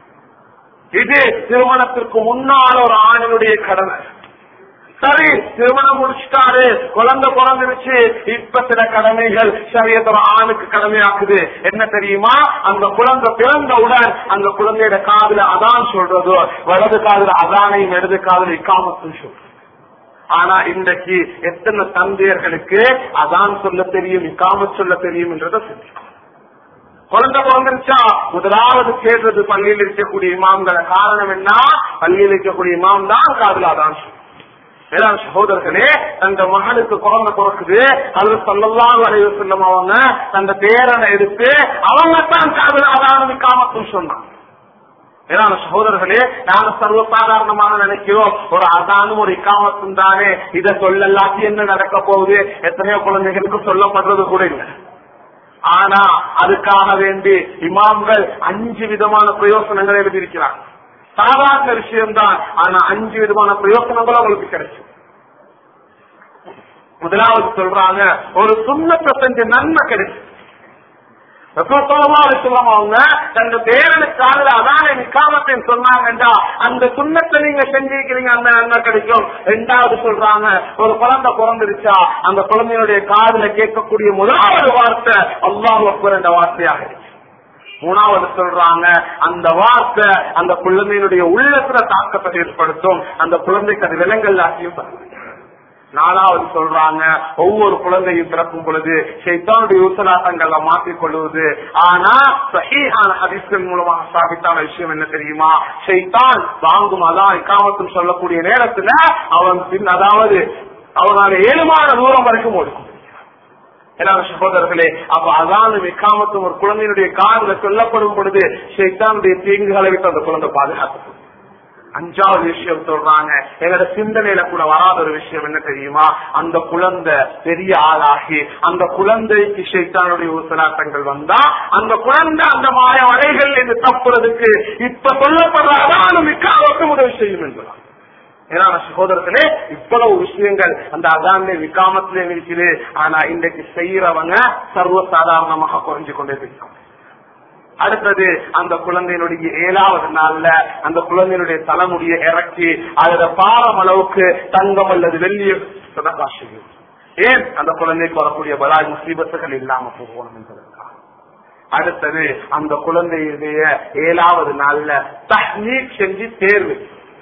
இது திருமணத்திற்கு முன்னால் ஒரு ஆணினுடைய கடமை சரி திருமணம் முடிச்சுட்டாரு குழந்தை பிறந்துருச்சு இப்ப சில கடமைகள் சரியத்தோட ஆணுக்கு கடமையாக்குது என்ன தெரியுமா அந்த குழந்தை பிறந்தவுடன் அந்த குழந்தையோட காதுல அதான் சொல்றதோ வலது காதுல அதானையும் இடது காதுல இக்காமத்தும் சொல்றது ஆனா இன்றைக்கு எத்தனை தந்தையர்களுக்கு அதான் சொல்ல தெரியும் இக்காம சொல்ல தெரியும் என்றதை சிந்திக்கும் குழந்தை பிறந்துருச்சா முதலாவது கேட்டது பள்ளியில் இருக்கக்கூடிய இமாம்கள காரணம் என்ன பள்ளியில் இருக்கக்கூடிய இமாம் தான் காதுல அதான் சொல்லும் வேளாண் சகோதரர்களே அந்த மகனுக்கு குழந்தை பிறக்குது அது சொல்லலாம் வரைவு செல்லும் அவங்க அந்த பேரனை எடுத்து அவங்க தான் காதல் அதானது காமத்தும் சொன்னாங்க வேளாண் சகோதரர்களே நாங்க சர்வசாதாரணமான நினைக்கிறோம் ஒரு அதானும் ஒரு இக்காமத்தும் தானே இதை சொல்ல எல்லாத்தையும் என்ன நடக்க போகுது எத்தனையோ குழந்தைகளுக்கு சொல்லப்படுறது கூட இல்லை ஆனா அதுக்காக வேண்டி இமாம்கள் அஞ்சு விதமான பிரயோசனங்களை எழுதியிருக்கிறாங்க சாதாரண விஷயம்தான் ஆனா அஞ்சு விதமான பிரயோசனங்கள் அவங்களுக்கு கிடைக்கும் முதலாவது சொல்றாங்க ஒரு சுண்ணத்தை செஞ்ச நன்மை கிடைக்கும் அவங்க தங்க பேரனுக்காக அதான நிக்காமத்தை சொன்னாங்கன்றா அந்த சுண்ணத்தை நீங்க செஞ்சிருக்கிறீங்க அந்த நன்மை கிடைக்கும் ரெண்டாவது சொல்றாங்க ஒரு குழந்தை பிறந்துருச்சா அந்த குழந்தையுடைய காதுல கேட்கக்கூடிய முதலாவது வார்த்தை அல்லாஹ் அக்பர் என்ற வார்த்தையாக இருக்கு மூணாவது சொல்றாங்க அந்த வார்த்தை அந்த குழந்தையினுடைய உள்ளத்துல தாக்கத்தை ஏற்படுத்தும் அந்த குழந்தைக்கு அது விலங்கல் ஆகியும் பண்ணும் நாலாவது சொல்றாங்க ஒவ்வொரு குழந்தையும் பிறக்கும் பொழுது சைத்தானுடைய யூசலாட்டங்களை மாற்றிக் கொள்வது ஆனா சஹீஹான ஹதீஸ்கள் மூலமாக ஸ்தாபித்தான விஷயம் என்ன தெரியுமா சைத்தான் வாங்கும் அதான் இக்காமத்தும் சொல்லக்கூடிய நேரத்துல அவன் பின் அதாவது அவனால ஏழுமான தூரம் வரைக்கும் ஓடுக்கும் எல்லாரும் சகோதரர்களே அப்ப அதான் விக்காமத்தும் ஒரு குழந்தையினுடைய காதுல சொல்லப்படும் பொழுது சைத்தானுடைய தீங்குகளை விட்டு அந்த குழந்தை பாதுகாத்து அஞ்சாவது விஷயம் சொல்றாங்க எங்களோட சிந்தனையில கூட வராத ஒரு விஷயம் என்ன தெரியுமா அந்த குழந்தை பெரிய ஆளாகி அந்த குழந்தைக்கு சைத்தானுடைய ஊசலாட்டங்கள் வந்தா அந்த குழந்தை அந்த மாய வலைகள் என்று தப்புறதுக்கு இப்ப சொல்லப்படுற அதானும் விக்காவுக்கு உதவி செய்யும் என்பதான் ஏன்னா சகோதரர்களே இவ்வளவு விஷயங்கள் அந்த அதான்ல விக்காமத்திலே இருக்குது ஆனா இன்றைக்கு செய்யறவங்க சர்வசாதாரணமாக குறைஞ்சு கொண்டே இருக்காங்க அடுத்தது அந்த குழந்தையினுடைய ஏழாவது நாள்ல அந்த குழந்தையினுடைய தலைமுடியை இறக்கி அதோட பாரம் அளவுக்கு தங்கம் அல்லது வெள்ளிய சதகா செய்யும் ஏன் அந்த குழந்தைக்கு வரக்கூடிய பலாய் முசீபத்துகள் இல்லாம போகணும் என்பதற்காக அடுத்தது அந்த குழந்தையுடைய ஏழாவது நாள்ல தஹ்னீக் செஞ்சு தேர்வு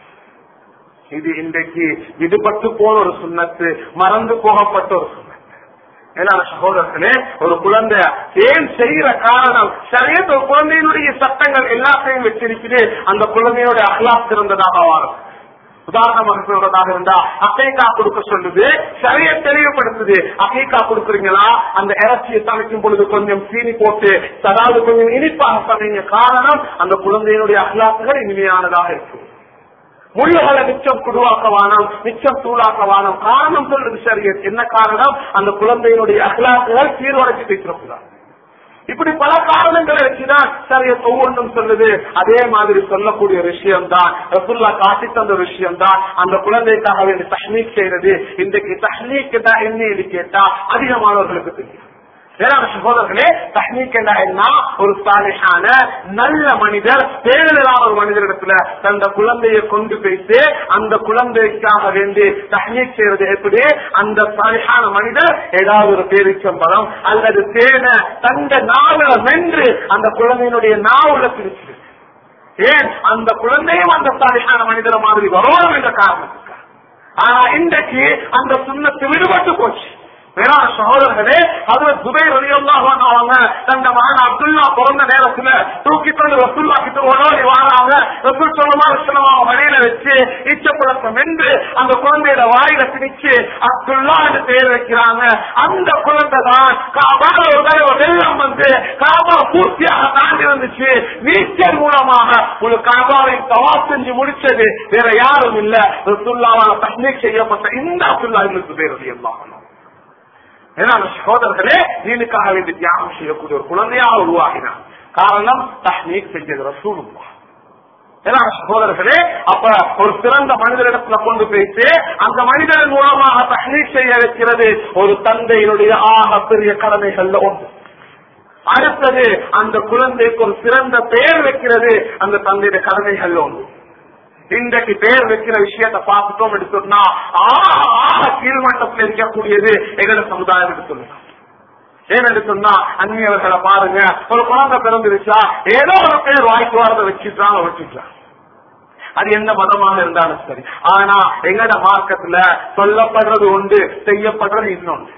இது இன்றைக்கு விடுபட்டு போன ஒரு சுண்ணத்து மறந்து போகப்பட்ட ஒரு சுண்ணத்து மேலான சகோதரர்களே ஒரு குழந்தை ஏன் செய்யற காரணம் சரியத் ஒரு குழந்தையினுடைய சட்டங்கள் எல்லாத்தையும் வச்சிருக்குது அந்த குழந்தையோட அகலாப் சிறந்ததாக வாழும் உதாரணமாக சொல்றதாக இருந்தா அக்கைக்கா கொடுக்க சொல்லுது சரிய தெளிவுபடுத்துது அக்கைக்கா கொடுக்குறீங்களா அந்த இறைச்சியை சமைக்கும் பொழுது கொஞ்சம் சீனி போட்டு அதாவது கொஞ்சம் இனிப்பாக சமைங்க காரணம் அந்த குழந்தையினுடைய அகலாக்குகள் இனிமையானதாக இருக்கும் முள்ளுகளை மிச்சம் குடுவாக்க வானம் மிச்சம் தூளாக்க வானம் காரணம் சொல்றது சரி என்ன காரணம் அந்த குழந்தையினுடைய அகலாக்குகள் சீர்வடைச்சு பேசிடக்கூடாது இப்படி பல காரணங்களை வச்சுதான் சரிய ஒவ்வொன்றும் சொல்லுது அதே மாதிரி சொல்லக்கூடிய விஷயம் தான் ரசுல்லா காட்டி தந்த விஷயம் தான் அந்த குழந்தைக்காக வேண்டி தஹ்னீக் செய்யறது இன்றைக்கு தஹ்னீக் தான் என்ன கேட்டா அதிகமானவர்களுக்கு தெரியும் வேளாண் சகோதரர்களே தஹ்னீக் என்ன ஒரு சாலிஹான நல்ல மனிதர் தேவையில்லாத ஒரு மனிதரிடத்துல தந்த குழந்தையை கொண்டு போயிட்டு அந்த குழந்தைக்காக வேண்டி தஹ்னீக் செய்யறது எப்படி அந்த சாலிஹான மனிதர் ஏதாவது ஒரு பேரிச்சம்பரம் அல்லது தேனை தந்த நாவல வென்று அந்த குழந்தையினுடைய நாவல பிரிச்சு ஏன் அந்த குழந்தையும் அந்த சாலிஹான மனிதரை மாதிரி வரணும் என்ற காரணத்துக்கு ஆனா இன்றைக்கு அந்த சுண்ணத்து விடுபட்டு போச்சு வேளாண் சகோதரர்களே அதுல துபை வழியெல்லாம் அவங்க தந்த மகன் அப்துல்லா பிறந்த நேரத்துல தூக்கி தந்து ரசுல்லா கிட்ட ஓடோடி வாராங்க ரசூல் சொல்லமா சொல்லமா வழியில வச்சு இச்சப்பழக்கம் என்று அந்த குழந்தையோட வாயில திணிச்சு அப்துல்லா என்று பெயர் வைக்கிறாங்க அந்த குழந்தை தான் காபா ஒரு தடவை வெள்ளம் வந்து காபா பூர்த்தியாக தாண்டி வந்துச்சு நீச்சல் மூலமாக ஒரு காபாவை தவா செஞ்சு முடிச்சது வேற யாரும் இல்ல ரசுல்லாவால் தண்ணீர் செய்யப்பட்ட இந்த அப்துல்லா இருந்து பேர் எல்லாம் ஏன்னா சகோதரர்களே நீனுக்காக வேண்டி தியாகம் செய்யக்கூடிய ஒரு குழந்தையாக உருவாகினான் காரணம் தஹ்னீக் செஞ்சது ரசூலுல்லா ஏன்னா சகோதரர்களே அப்ப ஒரு சிறந்த மனிதரிடத்துல கொண்டு போயிட்டு அந்த மனிதன் மூலமாக தஹ்னீக் செய்ய வைக்கிறது ஒரு தந்தையினுடைய ஆக பெரிய கடமைகள்ல ஒன்று அடுத்தது அந்த குழந்தைக்கு ஒரு சிறந்த பெயர் வைக்கிறது அந்த தந்தையுடைய கடமைகள்ல ஒன்று இன்றைக்கு பேர் வைக்கிற விஷயத்தை பார்த்துட்டோம் என்று சொன்னா ஆக கீழ்மட்டத்தில் இருக்கக்கூடியது எங்களோட சமுதாயம் என்று சொல்லுங்க ஏனென்று சொன்னா அந்நியவர்களை பாருங்க ஒரு குழந்தை பிறந்துருச்சா ஏதோ ஒரு பேர் வாய்க்கு வரதை வச்சுட்டாங்க வச்சுட்டாங்க அது எந்த மதமாக இருந்தாலும் சரி ஆனா எங்கட மார்க்கத்துல சொல்லப்படுறது உண்டு செய்யப்படுறது இன்னொன்று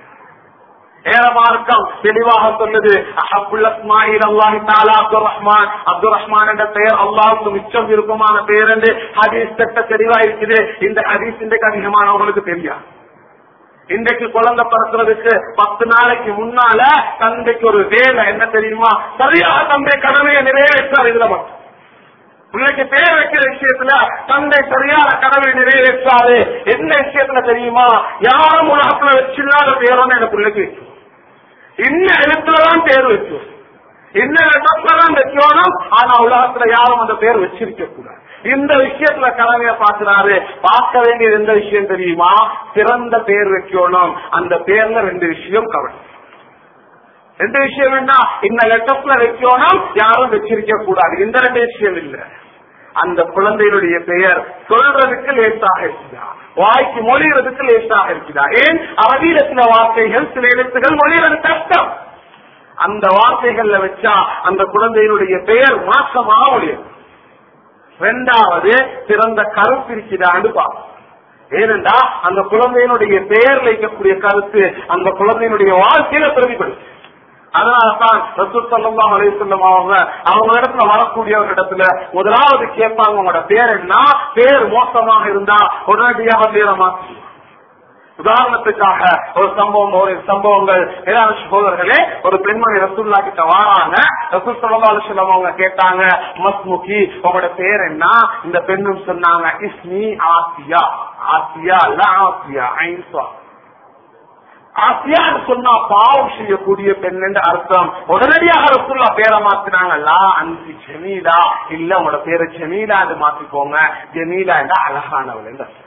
ஏற மார்க்கம் தெளிவாக சொல்லுது அஹப்புல் அஸ்மாயில் அல்லாஹி தாலா அப்துல் ரஹ்மான் அப்துல் ரஹ்மான் என்ற பெயர் அல்லாஹுக்கு மிச்சம் விருப்பமான பெயர் என்று ஹதீஸ் சட்ட தெளிவா இருக்குது இந்த ஹதீஸ் இன்றைக்கு அதிகமானவங்களுக்கு தெரியாது இன்றைக்கு குழந்தை பிறக்கிறதுக்கு பத்து நாளைக்கு முன்னால தந்தைக்கு ஒரு வேலை என்ன தெரியுமா சரியாக தந்தை கடமையை நிறைவேற்றார் இதுல மட்டும் பிள்ளைக்கு பேர் வைக்கிற விஷயத்துல தந்தை சரியான கடமை நிறைவேற்றாரு என்ன விஷயத்துல தெரியுமா யாரும் உலகத்துல வச்சில்லாத பேரோன்னு எனக்கு பிள்ளைக்கு வைக்கும் இன்ன எழுத்துலதான் பேர் வைக்கும் இன்ன இடத்துலதான் வைக்கணும் ஆனா உலகத்துல யாரும் அந்த பேர் வச்சிருக்க கூடாது இந்த விஷயத்துல கடமையை பாக்குறாரு பார்க்க வேண்டியது எந்த விஷயம் தெரியுமா சிறந்த பேர் வைக்கணும் அந்த பேர்ல ரெண்டு விஷயம் கவனம் ரெண்டு விஷயம் என்ன இந்த லெட்டர்ஸ்ல வைக்கணும் யாரும் வச்சிருக்க கூடாது இந்த ரெண்டு விஷயம் இல்ல அந்த குழந்தையினுடைய பெயர் சொல்றதுக்கு லேசாக இருக்குதா வாய்க்கு மொழிகிறதுக்கு லேசாக இருக்குதா ஏன் அரபியில சில வார்த்தைகள் சில எழுத்துகள் மொழிகிறது கஷ்டம் அந்த வார்த்தைகள்ல வச்சா அந்த குழந்தையினுடைய பெயர் மாற்றமாக முடியும் ரெண்டாவது சிறந்த கருத்து இருக்குதான்னு பார்ப்போம் ஏனென்றா அந்த குழந்தையினுடைய பெயர்ல இருக்கக்கூடிய கருத்து அந்த குழந்தையினுடைய வாழ்க்கையில பிரதிபலிச்சு அதனாலதான் ரசூல் சல்லல்லாஹு அலைஹி வஸல்லம் அவங்க அவங்க இடத்துல வரக்கூடியவங்க இடத்துல முதலாவது கேட்பாங்க உங்களோட பேர் என்ன பேர் மோசமாக இருந்தா உடனடியாக பேரை மாற்றி உதாரணத்துக்காக ஒரு சம்பவம் ஒரு சம்பவங்கள் ஏதாவது சகோதரர்களே ஒரு பெண்மணி ரசூல்லா கிட்ட வாராங்க ரசூல் சல்லா அலுவலம் அவங்க கேட்டாங்க மஸ்முகி உங்களோட பேர் என்ன இந்த பெண்ணும் சொன்னாங்க இஸ்மி ஆசியா ஆசியா அல்ல ஆசியா ஐன்சா ஆசியான்னு சொன்னா பாவம் செய்யக்கூடிய பெண் என்று அர்த்தம் உடனடியாக ரசூல்லா பேரை மாத்தினாங்கல்ல அன்சி ஜமீலா இல்ல உங்களோட பேரை ஜமீலா என்று மாத்திக்கோங்க ஜமீலா என்ற அழகானவள் என்று அர்த்தம்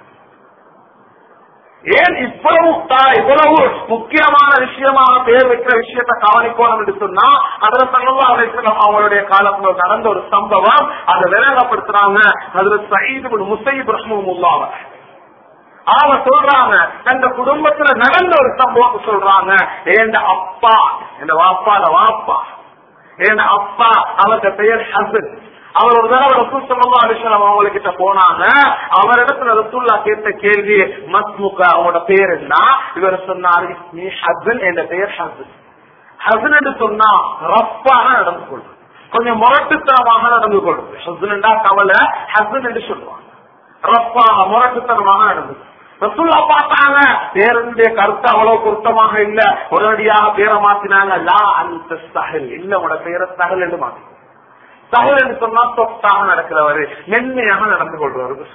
ஏன் இவ்வளவு தா- இவ்வளவு முக்கியமான விஷயமாக பேர் வைக்கிற விஷயத்தை கவனிக்கணும் என்று சொன்னா அதுல சல்லா அலிஸ்லாம் அவங்களுடைய காலத்துல நடந்த ஒரு சம்பவம் அதை விளங்கப்படுத்துறாங்க அதுல சயீது முசைப் ரஹ்முல்லாவ அவங்க சொல்றாங்க தங்க குடும்பத்துல நடந்த ஒரு சம்பவத்தை சொல்றாங்க என் அப்பா என் வாப்பால வாப்பா என் அப்பா அவங்க பெயர் ஹசன் அவர் ஒரு தடவை ரசூல் சல்லா அலிஸ்லாம் அவங்க கிட்ட போனாங்க அவர் இடத்துல ரசூல்லா கேட்ட கேள்வி மத்முக அவங்களோட பேர் என்ன இவர் சொன்னாரு நீ ஹசன் என்ற பெயர் ஹசன் ஹசன் என்று சொன்னா ரப்பாக நடந்து கொள்ளும் கொஞ்சம் முரட்டுத்தனமாக நடந்து கொள்ளும் ஹசன் கவலை ஹசன் என்று சொல்லுவாங்க ரப்பாக முரட்டுத்தனமாக நடந்து ரசூல்லா பார்த்தாங்க பேருடைய கருத்து அவ்வளவு பொருத்தமாக இல்ல உடனடியாக பேரை மாத்தினாங்க லா அந்த சகல் இல்ல உங்களோட பேரை சகல் என்று மாத்தி சகல் என்று சொன்னா சொத்தாக நடக்கிறவரு மென்மையாக நடந்து கொள்றவருக்கு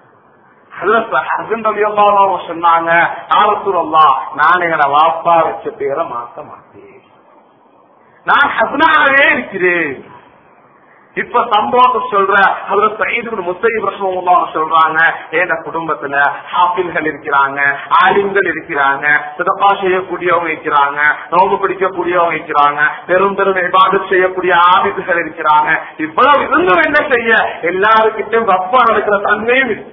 சொன்னாங்க நான் எங்களை வாப்பா வச்ச பேரை மாத்த மாட்டேன் நான் ஹசனாவே இருக்கிறேன் இப்ப சம்பவத்தை சொல்ற அதுல சயீது முசைப் ரசம் சொல்றாங்க என் குடும்பத்துல ஹாஃபில்கள் இருக்கிறாங்க ஆலிம்கள் இருக்கிறாங்க சிதப்பா செய்யக்கூடியவங்க இருக்கிறாங்க நோம்பு பிடிக்கக்கூடியவங்க இருக்கிறாங்க பெரும் பெரும் விவாதம் செய்யக்கூடிய ஆபிதுகள் இருக்கிறாங்க இவ்வளவு இருந்தும் என்ன செய்ய எல்லாருக்கிட்டும் ரப்பா நடக்கிற தன்மையும் இருக்கு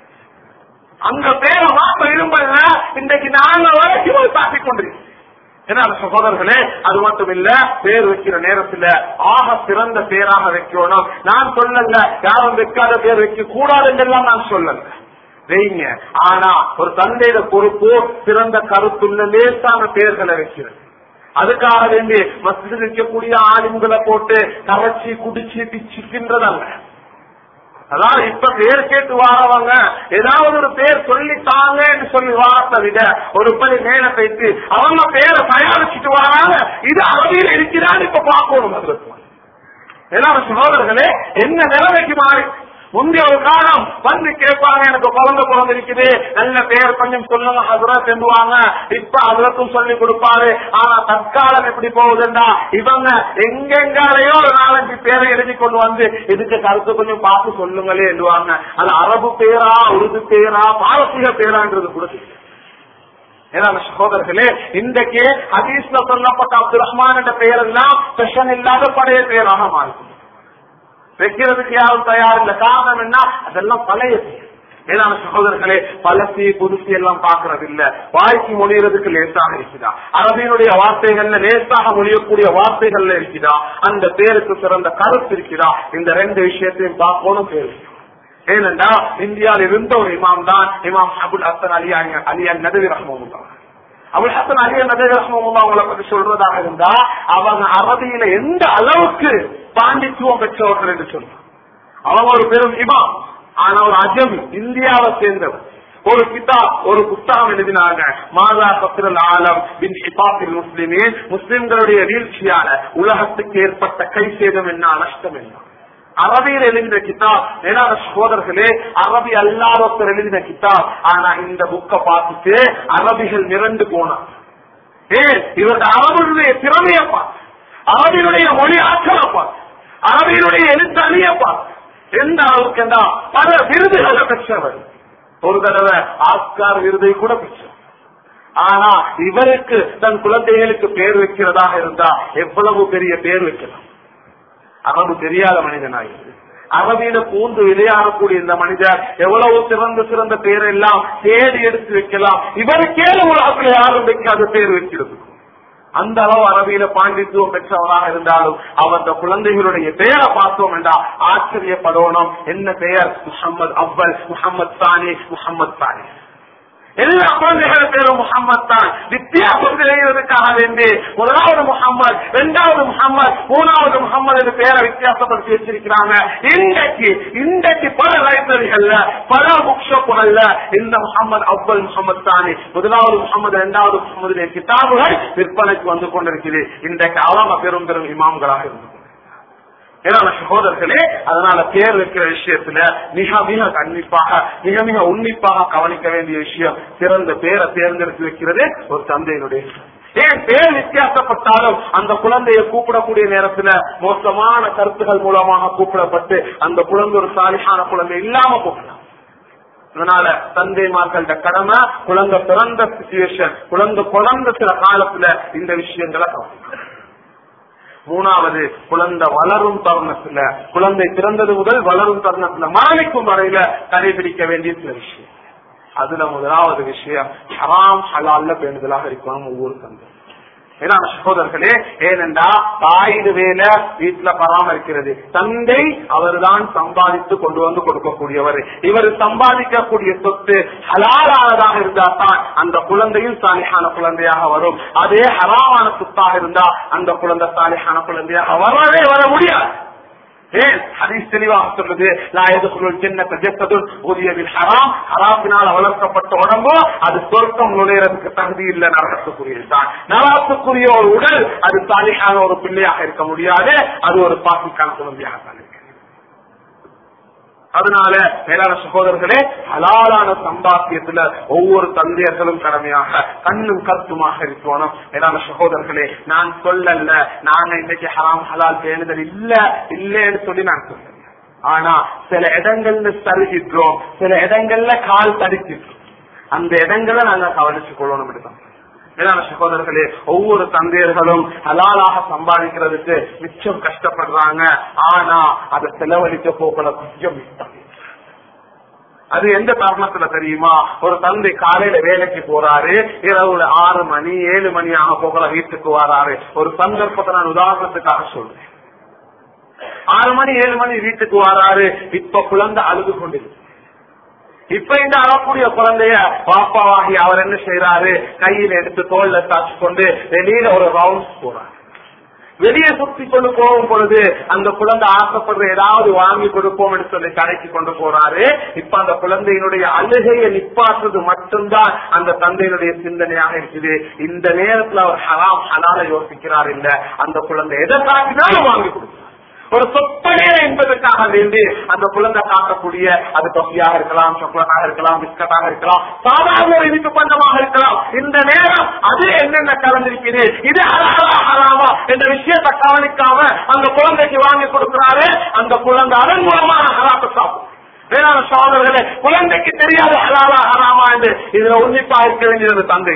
அங்க பேரை மாப்ப இரும்பல்ல இன்றைக்கு நாங்க வரைக்கும் தாக்கிக் கொண்டிருக்கோம் ஏன்னா சகோதரர்களே அது மட்டும் இல்ல பேர் வைக்கிற நேரத்துல ஆக சிறந்த பேராக வைக்கணும் நான் சொல்லல யாரும் வைக்காத பேர் வைக்க கூடாதுன்றெல்லாம் நான் சொல்லல வைங்க ஆனா ஒரு தந்தையில பொறுப்பு சிறந்த கருத்துள்ள லேசான பேர்களை வைக்கிறது அதுக்காக வேண்டி மசிதில் இருக்கக்கூடிய ஆளுங்களை போட்டு கரைச்சி குடிச்சு பிச்சுக்கின்றதல்ல அதாவது இப்ப பேர் கேட்டு வாரவங்க ஏதாவது ஒரு பேர் சொல்லித்தாங்கன்னு சொல்லி வாரத்தை விட ஒரு படி மேல போயிட்டு அவங்க பேரை தயாரிச்சுட்டு வராங்க இது அரபியில் இருக்கிறான்னு இப்ப பார்க்கணும் அதுக்கு எல்லாரும் சகோதரர்களே என்ன நிலைமைக்கு மாறி முந்தைய ஒரு காலம் வந்து கேட்பாங்க எனக்கு குழந்தை குழந்தை இருக்குது நல்ல பேர் கொஞ்சம் சொல்லுங்க அதுரா செல்லுவாங்க இப்ப அதுக்கும் சொல்லி கொடுப்பாரு ஆனா தற்காலம் எப்படி போகுதுண்டா இவங்க எங்கெங்காலையோ ஒரு நாலஞ்சு பேரை எழுதி கொண்டு வந்து இதுக்கு கருத்து கொஞ்சம் பார்த்து சொல்லுங்களே எழுவாங்க அது அரபு பேரா உருது பேரா பாரசீக பேரான்றது கூட தெரியும் ஏன்னா சகோதரர்களே இன்றைக்கு ஹதீஸ்ல சொல்லப்பட்ட அப்துல் ரஹ்மான் என்ற பெயர் எல்லாம் ஸ்பெஷல் இல்லாத பழைய பெயராக மாறும் வைக்கிறதுக்கு யாரும் தயார் இல்ல காரணம் என்ன அதெல்லாம் பழைய பெயர் ஏதான சகோதரர்களே பழசி புதுசி எல்லாம் பாக்குறது இல்ல வாய்க்கு மொழியறதுக்கு லேசாக இருக்குதா அரபியினுடைய வார்த்தைகள்ல லேசாக மொழியக்கூடிய வார்த்தைகள்ல இருக்குதா அந்த பேருக்கு சிறந்த கருத்து இருக்குதா இந்த ரெண்டு விஷயத்தையும் பார்க்கணும் பேரு ஏனென்றா இந்தியாவில் இருந்த ஒரு இமாம் தான் இமாம் அபுல் ஹசன் அலி அலியன் நதவி ரஹ்மமுல்லா அபுல் ஹசன் அலி நதவி ரஹ்மமுல்லா அவங்களை பத்தி சொல்றதாக இருந்தா அவங்க அரபியில எந்த அளவுக்கு பாண்டித்துவம் பெற்றவர்கள் என்று சொல்றாங்க அவங்க ஒரு பெரும் இமாம் ஆனா ஒரு அஜம் இந்தியாவை சேர்ந்தவர் ஒரு கிதா ஒரு புத்தகம் எழுதினாங்க மாதா பத்திரல் ஆலம் பின் இபாத்தில் முஸ்லிமே முஸ்லிம்களுடைய வீழ்ச்சியால உலகத்துக்கு ஏற்பட்ட கை சேதம் என்ன நஷ்டம் என்ன அரபியில் எழுதின கிதாப் ஏன்னா சகோதரர்களே அரபி அல்லாதொருத்தர் எழுதின கிதாப் ஆனா இந்த புக்கை பார்த்துட்டு அரபிகள் மிரண்டு போனார் ஏன் இவருடைய அரபுடைய திறமையை பார்த்து அரபியினுடைய மொழி ஆற்றலை பார்த்து அரபியினுடைய எழுத்து அணியை பார்த்து எந்த அளவுக்கு என்றா பல விருதுகளை பெற்றவர் ஒரு தடவை ஆஸ்கார் விருதை கூட பெற்றவர் ஆனா இவருக்கு தன் குழந்தைகளுக்கு பேர் வைக்கிறதாக இருந்தா எவ்வளவு பெரிய பேர் வைக்கலாம் அரபு தெரியாத மனிதனாகிறது அரபியில பூந்து விளையாடக்கூடிய இந்த மனிதர் எவ்வளவு சிறந்த சிறந்த பேரெல்லாம் தேடி எடுத்து வைக்கலாம் இவருக்கே உலகத்துல யாரும் வைக்காத பேர் வைக்கிறது அந்த அளவு அரபியில பாண்டித்துவம் பெற்றவராக இருந்தாலும் அவர் குழந்தைகளுடைய பெயரை பார்த்தோம் என்றால் ஆச்சரியப்படணும் என்ன பெயர் முகமது அவ்வல் முகமது சானி முகமது சானி எல்லா குழந்தைகள் பேரும் முகம்மது தான் வித்தியாசம் தெரிவதற்காக வேண்டி முதலாவது முகம்மது இரண்டாவது முகம்மது மூணாவது முகம்மது என்று பேரை வித்தியாசப்படுத்தி வச்சிருக்கிறாங்க இன்றைக்கு இன்றைக்கு பல லைப்ரரிகள்ல பல புக் ஷாப்புகள்ல இந்த முகமது அவ்வல் முகமது தானி முதலாவது முகமது இரண்டாவது முகமது கிதாபுகள் விற்பனைக்கு வந்து கொண்டிருக்கிறது இன்றைக்கு அவங்க பெரும் பெரும் இமாம்களாக இருந்தது ஏன்னா சகோதரர்களே அதனால பேர் வைக்கிற விஷயத்துல மிக மிக கண்டிப்பாக மிக மிக உன்னிப்பாக கவனிக்க வேண்டிய விஷயம் சிறந்த பேரை தேர்ந்தெடுத்து வைக்கிறது ஒரு தந்தையினுடைய ஏன் பேர் வித்தியாசப்பட்டாலும் அந்த குழந்தையை கூப்பிடக்கூடிய நேரத்துல மோசமான கருத்துகள் மூலமாக கூப்பிடப்பட்டு அந்த குழந்தை ஒரு சாலியான குழந்தை இல்லாம போகலாம் அதனால தந்தைமார்கள்ட கடமை குழந்தை பிறந்த சுச்சுவேஷன் குழந்தை பிறந்த சில காலத்துல இந்த விஷயங்களை கவனிக்கணும் மூணாவது குழந்தை வளரும் தருணத்துல குழந்தை பிறந்தது முதல் வளரும் தருணத்துல மரணிக்கும் வரையில கடைபிடிக்க வேண்டிய சில விஷயம் அதுல முதலாவது விஷயம் ஹராம் ஹலால்ல பேணுதலாக இருக்கணும் ஒவ்வொரு தந்தை ஏன்னா சகோதரர்களே ஏனென்றா தாயிடு வேலை வீட்டுல பராமரிக்கிறது தந்தை அவர்தான் சம்பாதித்து கொண்டு வந்து கொடுக்கக்கூடியவர் இவர் சம்பாதிக்கக்கூடிய சொத்து ஹலாலானதாக இருந்தா தான் அந்த குழந்தையும் சாலிஹான குழந்தையாக வரும் அதே ஹராமான சொத்தாக இருந்தா அந்த குழந்தை சாலிஹான குழந்தையாக வரவே வர முடியாது ஏன் ஹதீஸ் தெளிவாக சொல்லுது லாயதுக்குள் சின்ன ஜெத்ததுல் ஊதியவில் ஹராம் ஹராமினால் வளர்க்கப்பட்ட உடம்போ அது சொர்க்கம் நுழையறதுக்கு தகுதி இல்லை நரகத்துக்குரியதுதான் நரகத்துக்குரிய ஒரு உடல் அது சாலிகான ஒரு பிள்ளையாக இருக்க முடியாது அது ஒரு பாசிக்கான குழந்தையாக தான் இருக்கு அதனால மேலான சகோதரர்களே ஹலாலான சம்பாத்தியத்துல ஒவ்வொரு தந்தையர்களும் கடமையாக கண்ணும் கருத்துமாக இருக்கணும் மேலான சகோதரர்களே நான் சொல்லல நாங்க இன்னைக்கு ஹராம் ஹலால் பேணுதல் இல்ல இல்லன்னு சொல்லி நான் சொல்றேன் ஆனா சில இடங்கள்ல சருகின்றோம் சில இடங்கள்ல கால் தடிச்சிட்டோம் அந்த இடங்களை நாங்க கவனிச்சு கொள்ளணும் எடுத்தோம் மேலான சகோதரர்களே ஒவ்வொரு தந்தையர்களும் ஹலாலாக சம்பாதிக்கிறதுக்கு மிச்சம் கஷ்டப்படுறாங்க ஆனா அதை செலவழிக்க போகல கொஞ்சம் மிச்சம் அது எந்த காரணத்துல தெரியுமா ஒரு தந்தை காலையில வேலைக்கு போறாரு இரவுல ஆறு மணி ஏழு மணி ஆக போகல வீட்டுக்கு வராரு ஒரு சந்தர்ப்பத்தை நான் உதாரணத்துக்காக சொல்றேன் ஆறு மணி ஏழு மணி வீட்டுக்கு வராரு இப்ப குழந்தை அழுது கொண்டிருக்கு இப்ப இந்த அழக்கூடிய குழந்தைய பாப்பாவாகி அவர் என்ன செய்யறாரு கையில எடுத்து தோல்ல சாச்சு கொண்டு வெளியில ஒரு ரவுண்ட்ஸ் போறாரு வெளியே சுத்தி கொண்டு போகும் பொழுது அந்த குழந்தை ஆசைப்படுற ஏதாவது வாங்கி கொடுப்போம் என்று சொல்லி கடைக்கு கொண்டு போறாரு இப்ப அந்த குழந்தையினுடைய அழுகையை நிப்பாற்றுறது மட்டும்தான் அந்த தந்தையினுடைய சிந்தனையாக இருக்குது இந்த நேரத்துல அவர் ஹராம் ஹலால யோசிக்கிறார் இல்ல அந்த குழந்தை எதை காட்டினாலும் வாங்கி கொடுக்கிறார் ஒரு சொப்பனே என்பதற்காக வேண்டி அந்த குழந்தை காட்டக்கூடிய அது தொகையாக இருக்கலாம் சாக்லேட்டாக இருக்கலாம் பிஸ்கட்டாக இருக்கலாம் சாதாரண ஒரு இனிப்பு பண்டமாக இருக்கலாம் இந்த நேரம் அது என்னென்ன கலந்திருக்குது இது ஹலாலா ஹராமா என்ற விஷயத்தை கவனிக்காம அந்த குழந்தைக்கு வாங்கி கொடுக்கிறாரு அந்த குழந்தை அதன் மூலமாக ஹராத்தை சாப்பிடும் வேளாண் சோதர்களே குழந்தைக்கு தெரியாது ஹலாலா ஹராமா என்று இதுல உன்னிப்பா இருக்க வேண்டியது தந்தை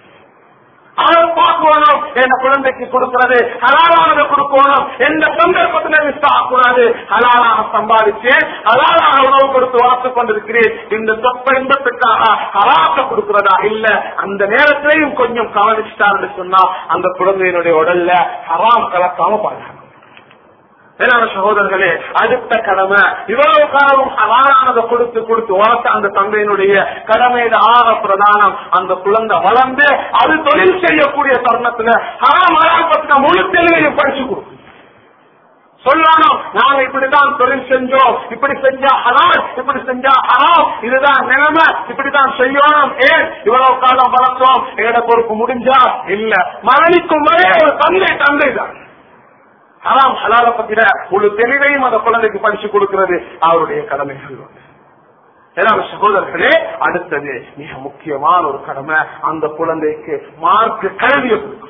அதை பார்க்கணும் என் குழந்தைக்கு கொடுக்கிறது ஹலாலானதை கொடுக்கணும் எந்த சந்தர்ப்பத்தில் மிஸ் ஆகக்கூடாது ஹலாலாக சம்பாதிச்சு ஹலாலாக உணவு கொடுத்து வளர்த்துக் கொண்டிருக்கிறேன் இந்த தொப்ப இன்பத்துக்காக ஹலாக்க கொடுக்கிறதா இல்ல அந்த நேரத்திலையும் கொஞ்சம் கவனிச்சுட்டாருன்னு சொன்னா அந்த குழந்தையினுடைய உடல்ல ஹராம் கலக்காம பாருங்க மேலான சகோதரர்களே அடுத்த கடமை இவ்வளவு காலமும் ஹலாலானதை கொடுத்து கொடுத்து வளர்த்த அந்த தந்தையினுடைய கடமையில ஆக பிரதானம் அந்த குழந்தை வளர்ந்து அது தொழில் செய்யக்கூடிய தருணத்துல ஹராம் ஹராம் பத்தின முழு தெளிவையும் படிச்சு கொடுக்கும் சொல்லணும் நாங்க இப்படிதான் தொழில் செஞ்சோம் இப்படி செஞ்சா ஹலால் இப்படி செஞ்சா ஹராம் இதுதான் நிலைமை இப்படிதான் செய்யணும் ஏன் இவ்வளவு காலம் வளர்த்தோம் எங்கட பொறுப்பு முடிஞ்சா இல்ல மரணிக்கும் வரை ஒரு தந்தை தந்தை தான் ஹராம் ஹலால பத்தின முழு தெளிவையும் அந்த குழந்தைக்கு படிச்சு கொடுக்கிறது அவருடைய கடமைகள் ஏதாவது சகோதரர்களே அடுத்தது மிக முக்கியமான ஒரு கடமை அந்த குழந்தைக்கு மார்க்கு கல்வியை கொடுக்கும்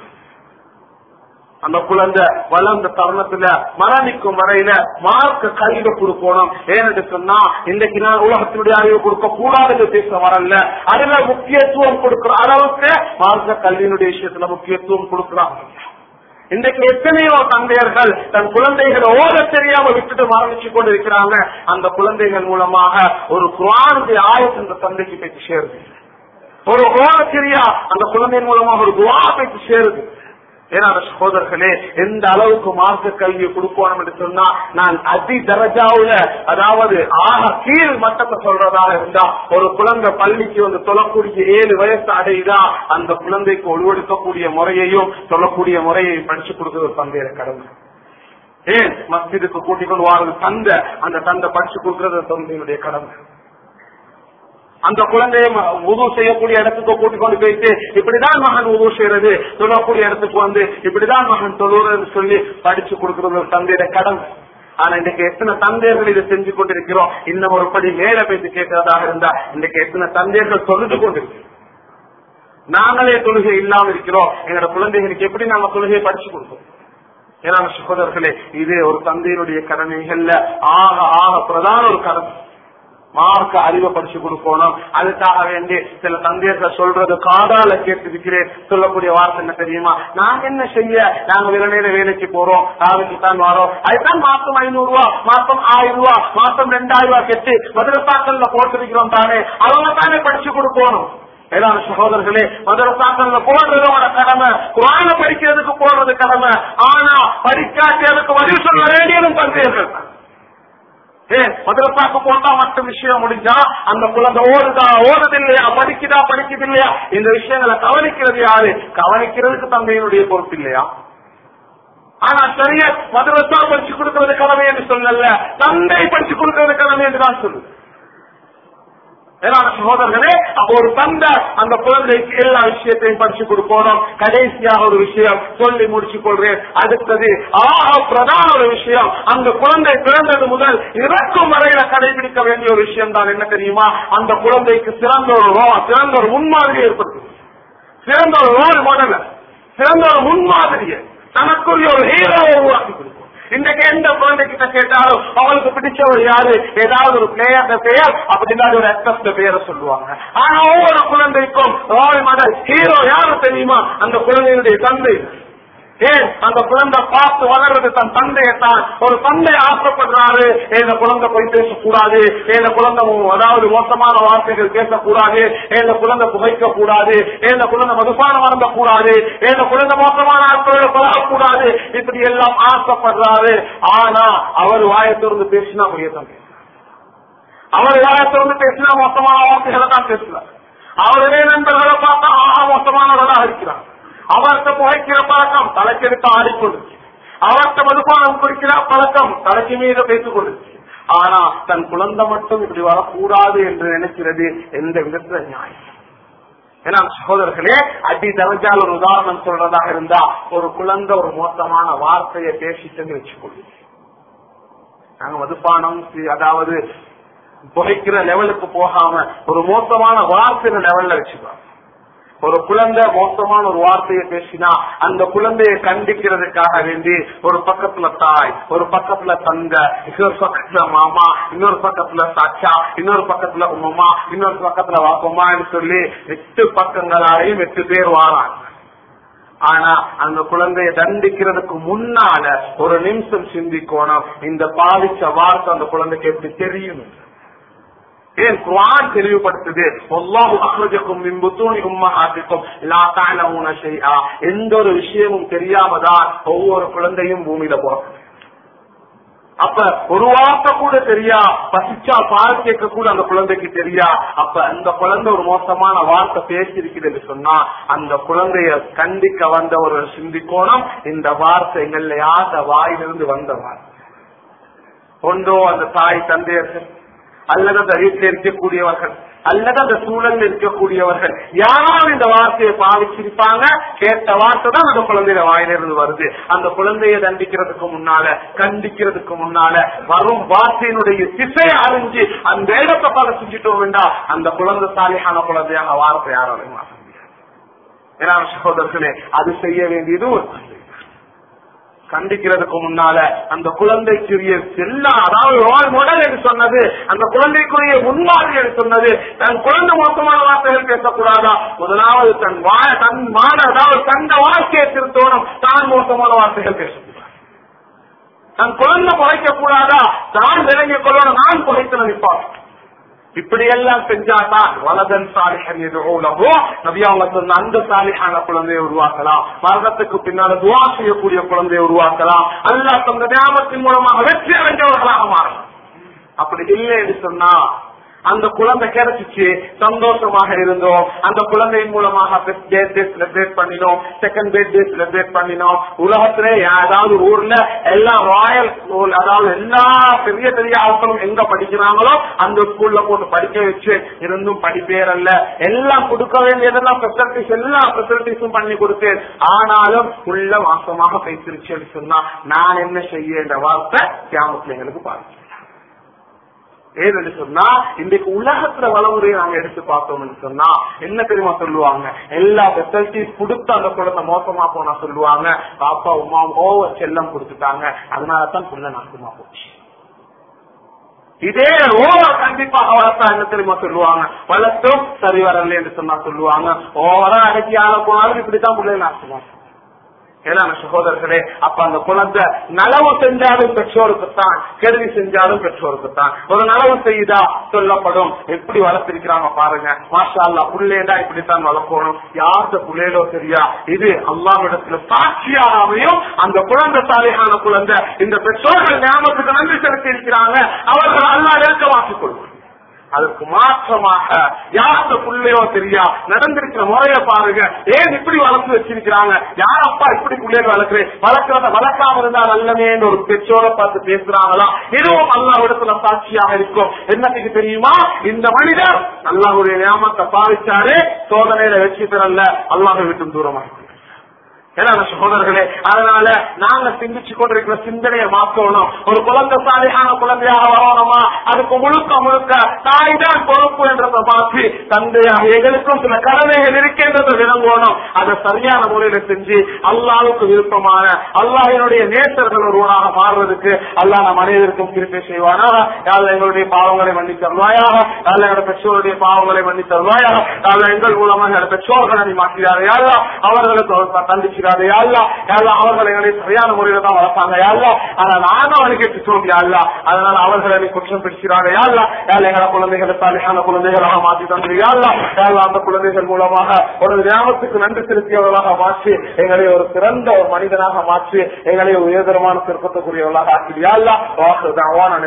அந்த குழந்தை வளர்ந்த தருணத்துல மரணிக்கும் வரையில மார்க்க கல்வி கொடுக்கணும் ஏன்னு சொன்னா இன்றைக்கு நான் உலகத்தினுடைய அறிவு கொடுக்க கூடாதுன்னு பேச வரல அதுல முக்கியத்துவம் கொடுக்கிற அளவுக்கு மார்க்க கல்வியினுடைய விஷயத்துல முக்கியத்துவம் கொடுக்கிறாங்க இன்றைக்கு எத்தனையோ தந்தையர்கள் தன் குழந்தைகளை ஓத தெரியாம விட்டுட்டு மரணிச்சு கொண்டு இருக்கிறாங்க அந்த குழந்தைகள் மூலமாக ஒரு குரானுடைய ஆயத்து அந்த தந்தைக்கு போயிட்டு சேருது ஒரு ஓத தெரியா அந்த குழந்தையின் மூலமாக ஒரு துவா போயிட்டு சேருது ஏன்னா சகோதரர்களே எந்த அளவுக்கு மார்க்க கல்வியை கொடுக்கணும் என்று சொன்னா நான் அதி தரஜாவுல அதாவது ஆக கீழ் மட்டத்தை சொல்றதாக இருந்தா ஒரு குழந்தை பள்ளிக்கு வந்து சொல்லக்கூடிய ஏழு வயசு அடையுதா அந்த குழந்தைக்கு ஒழுவெடுக்கக்கூடிய முறையையும் சொல்லக்கூடிய முறையையும் படிச்சு கொடுக்கிற ஒரு தந்தையில கடமை ஏன் மஸ்ஜிதுக்கு கூட்டிக் கொண்டு வாரது தந்தை அந்த தந்தை படிச்சு கொடுக்கிறது தந்தையினுடைய கடமை அந்த குழந்தையை உது செய்யக்கூடிய இடத்துக்கு கூட்டிக் கொண்டு போயிட்டு இப்படிதான் மகன் உது செய்யறது சொல்லக்கூடிய இடத்துக்கு வந்து இப்படிதான் மகன் தொழுறதுன்னு சொல்லி படிச்சு கொடுக்கறது ஒரு தந்தையோட கடமை ஆனா இன்னைக்கு எத்தனை தந்தையர்கள் இதை செஞ்சு கொண்டிருக்கிறோம் இன்னும் ஒரு படி மேல பேசி கேட்கறதாக இருந்தா இன்னைக்கு எத்தனை தந்தையர்கள் தொழுது கொண்டிருக்கிறோம் நாங்களே தொழுகை இல்லாம இருக்கிறோம் எங்களோட குழந்தைகளுக்கு எப்படி நாங்க தொழுகையை படிச்சு கொடுப்போம் ஏன்னா சகோதரர்களே இது ஒரு தந்தையினுடைய கடமைகள்ல ஆக ஆக பிரதான ஒரு கடமை மார்க்க அறிவை படிச்சு கொடுக்கணும் அதுக்காக வேண்டி சில சந்தேகத்தை சொல்றது காதால கேட்டிருக்கிறேன் சொல்லக்கூடிய வார்த்தை என்ன தெரியுமா நாங்க என்ன செய்ய நாங்க வேற நேரம் வேலைக்கு போறோம் வேலைக்கு தான் வரோம் அதுதான் மாசம் ஐநூறு ரூபா மாசம் ஆயிரம் ரூபா மாசம் ரெண்டாயிரம் ரூபாய் கெட்டு மதுரசாக்கள்ல போட்டிருக்கிறோம் தானே அவங்க தானே படிச்சு கொடுக்கணும் ஏதாவது சகோதரர்களே மதரசாக்கள்ல போடுறதோட கடமை குரான படிக்கிறதுக்கு போடுறது கடமை ஆனா படிக்காட்டியதுக்கு பதில் சொல்ல வேண்டியதும் தந்தையர்கள் தான் ஏ மதுரசாக்கு போட்டா மட்டும் விஷயம் முடிஞ்சா அந்த குழந்தை ஓடுதா ஓடுது இல்லையா படிக்குதா படிக்குது இல்லையா இந்த விஷயங்களை கவனிக்கிறது யாரு கவனிக்கிறதுக்கு தந்தையினுடைய பொறுப்பு இல்லையா ஆனா சரிய மதுரசா படிச்சு கொடுக்கிறது கடமை என்று சொல்லல தந்தை படிச்சு கொடுக்கிறது கடமை என்று தான் சொல்லுது மேலான சகோதரர்களே அப்போ ஒரு தந்தை அந்த குழந்தைக்கு எல்லா விஷயத்தையும் படிச்சு கொடுக்கணும் கடைசியாக ஒரு விஷயம் சொல்லி முடிச்சு கொள்றேன் அடுத்தது ஆக பிரதான ஒரு விஷயம் அந்த குழந்தை பிறந்தது முதல் இறக்கும் வரையில கடைபிடிக்க வேண்டிய ஒரு விஷயம் தான் என்ன தெரியுமா அந்த குழந்தைக்கு சிறந்த ஒரு ரோ- சிறந்த ஒரு முன்மாதிரி ஏற்படுத்தும் சிறந்த ஒரு ரோல் மாடல சிறந்த ஒரு முன்மாதிரியை தனக்குரிய ஒரு ஹீரோவை உருவாக்கி கொடுக்கும் இன்றைக்கு எந்த குழந்தைகிட்ட கேட்டாலும் அவங்களுக்கு பிடிச்சவர் யாரு ஏதாவது ஒரு பிளேயர் பெயர் அப்படின்னா ஒரு ஆக்டர்ஸ் பெயரை சொல்லுவாங்க ஆனா ஒவ்வொரு குழந்தைக்கும் ரோல் மாடல் ஹீரோ யாரு தெரியுமா அந்த குழந்தையுடைய தந்தை ஏன் அந்த குழந்தை பார்த்து வளர்றது தன் தந்தையத்தான் ஒரு தந்தை ஆசைப்படுறாரு இந்த குழந்தை போய் பேசக்கூடாது இந்த குழந்தை அதாவது மோசமான வார்த்தைகள் பேசக்கூடாது இந்த குழந்தை புகைக்க கூடாது இந்த குழந்தை மதுபானம் வழங்க கூடாது இந்த குழந்தை மோசமான ஆட்களோட பழகக்கூடாது இப்படி எல்லாம் ஆசைப்படுறாரு ஆனா அவர் வாயை திறந்து பேசினா புரிய தம்பி அவர் வாயை திறந்து பேசினா மோசமான வார்த்தைகளை தான் பேசுறார் அவருடைய நண்பர்களை பார்த்தா ஆஹா மோசமானவர்களாக இருக்கிறார் அவர்கிட்ட புகைக்கிற பழக்கம் தலைக்கெடுத்து ஆடிக்கொண்டிருக்கு அவர்கிட்ட மதுபானம் குடிக்கிற பழக்கம் தலைக்கு மீது பேசிக் கொண்டிருக்கு ஆனா தன் குழந்தை மட்டும் இப்படி வரக்கூடாது என்று நினைக்கிறது எந்த விதத்துல நியாயம் ஏன்னா சகோதரர்களே அடி தவஜால் ஒரு உதாரணம் சொல்றதாக இருந்தா ஒரு குழந்தை ஒரு மோசமான வார்த்தையை பேசிட்டுன்னு வச்சுக்கொள்ளுங்க நாங்க மதுபானம் சி- அதாவது புகைக்கிற லெவலுக்கு போகாம ஒரு மோசமான வார்த்தை லெவல்ல வச்சுக்கோங்க ஒரு குழந்தை மோசமான ஒரு வார்த்தையை பேசினா அந்த குழந்தையை கண்டிக்கிறதுக்காக வேண்டி ஒரு பக்கத்துல தாய் ஒரு பக்கத்துல தங்க இன்னொரு பக்கத்துல மாமா இன்னொரு பக்கத்துல சாச்சா இன்னொரு பக்கத்துல உம்மம்மா இன்னொரு பக்கத்துல வாப்பம்மான்னு சொல்லி எட்டு பக்கங்களாலையும் எட்டு பேர் வாராங்க ஆனா அந்த குழந்தைய தண்டிக்கிறதுக்கு முன்னால ஒரு நிமிஷம் சிந்திக்கணும் இந்த பாதிச்ச வார்த்தை அந்த குழந்தைக்கு எப்படி தெரியும் என்று. ஏன் குர்ஆன் தெளிவுபடுத்துது வல்லாஹு அஹ்ரஜக்கும் மின் புத்தூனி உம்மஹாத்திக்கும் லா தஅலமூன ஷைஆ எந்த ஒரு விஷயமும் தெரியாம தான் ஒவ்வொரு குழந்தையும் பூமியில பிறக்கும் அப்ப ஒரு வார்த்தை கூட தெரியா பசிச்சா பால் கேட்க கூட அந்த குழந்தைக்கு தெரியா அப்ப அந்த குழந்தை ஒரு மோசமான வார்த்தை பேசியிருக்குது என்று சொன்னா அந்த குழந்தைய கண்டிக்க வந்தவர் சிந்திக்கோணம் இந்த வார்த்தை எங்கள்ல யாத வாயிலிருந்து வந்த வார்த்தை ஒன்றோ அந்த தாய் தந்தையர்கள் அல்லது அந்த வீட்டில் இருக்கக்கூடியவர்கள் அல்லது அந்த சூழலில் இருக்கக்கூடியவர்கள் யாராவது இந்த வார்த்தையை பாவிச்சிருப்பாங்க கேட்ட வார்த்தை தான் அந்த குழந்தைய வாயிலிருந்து வருது அந்த குழந்தையை தண்டிக்கிறதுக்கு முன்னால கண்டிக்கிறதுக்கு முன்னால வரும் வார்த்தையினுடைய திசை அறிஞ்சு அந்த இடத்தை பல செஞ்சுட்டோம் வேண்டாம் அந்த குழந்தை சாலியான குழந்தையாக வார்த்தை யாராலையும் மாற்ற முடியாது ஏன்னா சகோதரர்களே அது செய்ய வேண்டியது ஒரு தந்தை கண்டிக்கிறதுக்கு முன்னால அந்த குழந்தைக்குரிய எல்லா அதாவது ரோல் மாடல் என்று சொன்னது அந்த குழந்தைக்குரிய முன்மாதிரி என்று சொன்னது தன் குழந்தை மோசமான வார்த்தைகள் பேசக்கூடாதா முதலாவது தன் வாழ தன் மான அதாவது தந்த வாழ்க்கையை திருத்தோணும் தான் மோசமான வார்த்தைகள் பேசக்கூடாது தன் குழந்தை குறைக்க கூடாதா தான் விளங்கிக் கொள்ளணும் நான் குறைத்து நினைப்பான் இப்படி எல்லாம் செஞ்சாதான் வலதன் சாலிஹன் எதுவோ நபி அவங்க சொன்ன அந்த சாலிஹான குழந்தையை உருவாக்கலாம் மரணத்துக்கு பின்னால துவா செய்யக்கூடிய குழந்தையை உருவாக்கலாம் அல்லாஹ் தந்த ஞாபகத்தின் மூலமாக வெற்றி அடைஞ்சவர்களாக மாறலாம் அப்படி இல்லை என்று சொன்னா அந்த குழந்தை கிடைச்சிச்சு சந்தோஷமாக இருந்தோம் அந்த குழந்தையின் மூலமாக பர்த்டே செலிப்ரேட் பண்ணினோம் செகண்ட் பர்த்டே செலிப்ரேட் பண்ணினோம் உலகத்திலே ஏதாவது ஊர்ல எல்லாம் ராயல் ஸ்கூல் அதாவது எல்லா பெரிய பெரிய ஆட்களும் எங்க படிக்கிறாங்களோ அந்த ஸ்கூல்ல போட்டு படிக்க வச்சு இருந்தும் படிப்பேரல்ல எல்லாம் கொடுக்க வேண்டியதெல்லாம் ஃபெசிலிட்டிஸ் எல்லா ஃபெசிலிட்டிஸும் பண்ணி கொடுத்தேன் ஆனாலும் உள்ள மாசமாக பேசிருச்சு சொன்னா நான் என்ன செய்ய என்ற வார்த்தை கிராமத்துல எங்களுக்கு பாருங்க ஏன்னு சொன்னா இன்றைக்கு உலகத்துல வளமுறையை நாங்க எடுத்து பார்த்தோம்னு சொன்னா என்ன தெரியுமா சொல்லுவாங்க எல்லா ஃபெசிலிட்டிஸ் கொடுத்து அந்த குழந்தை மோசமா போனா சொல்லுவாங்க பாப்பா உமா ஓவர் செல்லம் கொடுத்துட்டாங்க அதனாலதான் புள்ள நாசமா போச்சு இதே ஓவர் கண்டிப்பாக வளர்த்தா என்ன தெரியுமா சொல்லுவாங்க வளர்த்தும் சரி வரல என்று சொன்னா சொல்லுவாங்க ஓவரா அடக்கி ஆள போனாலும் இப்படித்தான் பிள்ளைங்க நாசுவாங்க ஏன்னா சகோதரர்களே அப்ப அந்த குழந்தை நலவு செஞ்சாலும் பெற்றோருக்குத்தான் கெடுதி செஞ்சாலும் பெற்றோருக்குத்தான் ஒரு நலவு செய்தா சொல்லப்படும் எப்படி வளர்த்திருக்கிறாங்க பாருங்க மாஷா அல்லா புள்ளேண்டா இப்படித்தான் வளர்க்கணும் யார்த புள்ளேலோ சரியா இது அல்லாவிடத்துல சாட்சியாக அமையும் அந்த குழந்தை சாலையான குழந்தை இந்த பெற்றோர்கள் ஞாபகத்துக்கு நன்றி செலுத்தி இருக்கிறாங்க அவர்கள் அல்லா நெருக்கமாக்கிக் கொள்வார் அதற்கு மாற்றமாக யார்த்த புள்ளையோ தெரியா நடந்திருக்கிற முறைய பாருங்க ஏன் இப்படி வளர்த்து வச்சிருக்கிறாங்க யார் அப்பா இப்படி பிள்ளைகள் வளர்க்கிறேன் வளர்க்கிறத வளர்க்காம இருந்தா நல்லமேன்னு ஒரு பெற்றோரை பார்த்து பேசுறாங்களா இதுவும் அல்லாவிடத்துல சாட்சியாக இருக்கும் என்னத்துக்கு தெரியுமா இந்த மனிதர் அல்லாஹுடைய நியமத்தை பாவிச்சாரு சோதனையில வெற்றி பெறல அல்லாஹை விட்டு தூரமாக ஏன்னா சகோதரர்களே அதனால நாங்க சிந்திச்சு கொண்டிருக்கிற சிந்தனையை மாற்றணும் ஒரு குழந்தை சாலையான குழந்தையாக வரணுமா அதுக்கு முழுக்க முழுக்க தாய் தான் பொறுப்பு என்றதை பார்த்து தந்தையாக எங்களுக்கும் சில கடமைகள் இருக்கின்றதை விளங்கணும் அதை சரியான முறையில செஞ்சு அல்லாவுக்கு விருப்பமான அல்லாஹினுடைய நேசர்கள் ஒருவனாக மாறுறதுக்கு அல்லாஹ் நம் அனைவருக்கும் திருப்பி செய்வானா யாழ் எங்களுடைய பாவங்களை மன்னி தருவாயாக யாழ் எங்களுடைய பெற்றோருடைய பாவங்களை மன்னி தருவாயாக யாழ் எங்கள் மூலமாக எங்களுடைய பெற்றோர்களை நீ மாற்றினாரு யாரா அவர்களுக்கு தண்டிச்சு செய்யாதே யாழ்லா யாழ்லா அவர்களை எங்களை சரியான முறையில தான் வளர்ப்பாங்க யாழ்லா ஆனா நானும் அவனுக்கு திட்டோம் யாழ்லா அதனால அவர்களை நீ குற்றம் பிடிக்கிறாங்க யாழ்லா யாழ் எங்களை குழந்தைகளை சாலையான குழந்தைகளாக மாற்றி தந்து யாழ்லா யாழ்லா அந்த குழந்தைகள் மூலமாக ஒரு கிராமத்துக்கு நன்றி செலுத்தியவர்களாக மாற்றி எங்களை ஒரு சிறந்த ஒரு மனிதனாக மாற்றி எங்களை உயர்தரமான திருப்பத்துக்குரியவர்களாக ஆக்கி யாழ்லா வாக்கு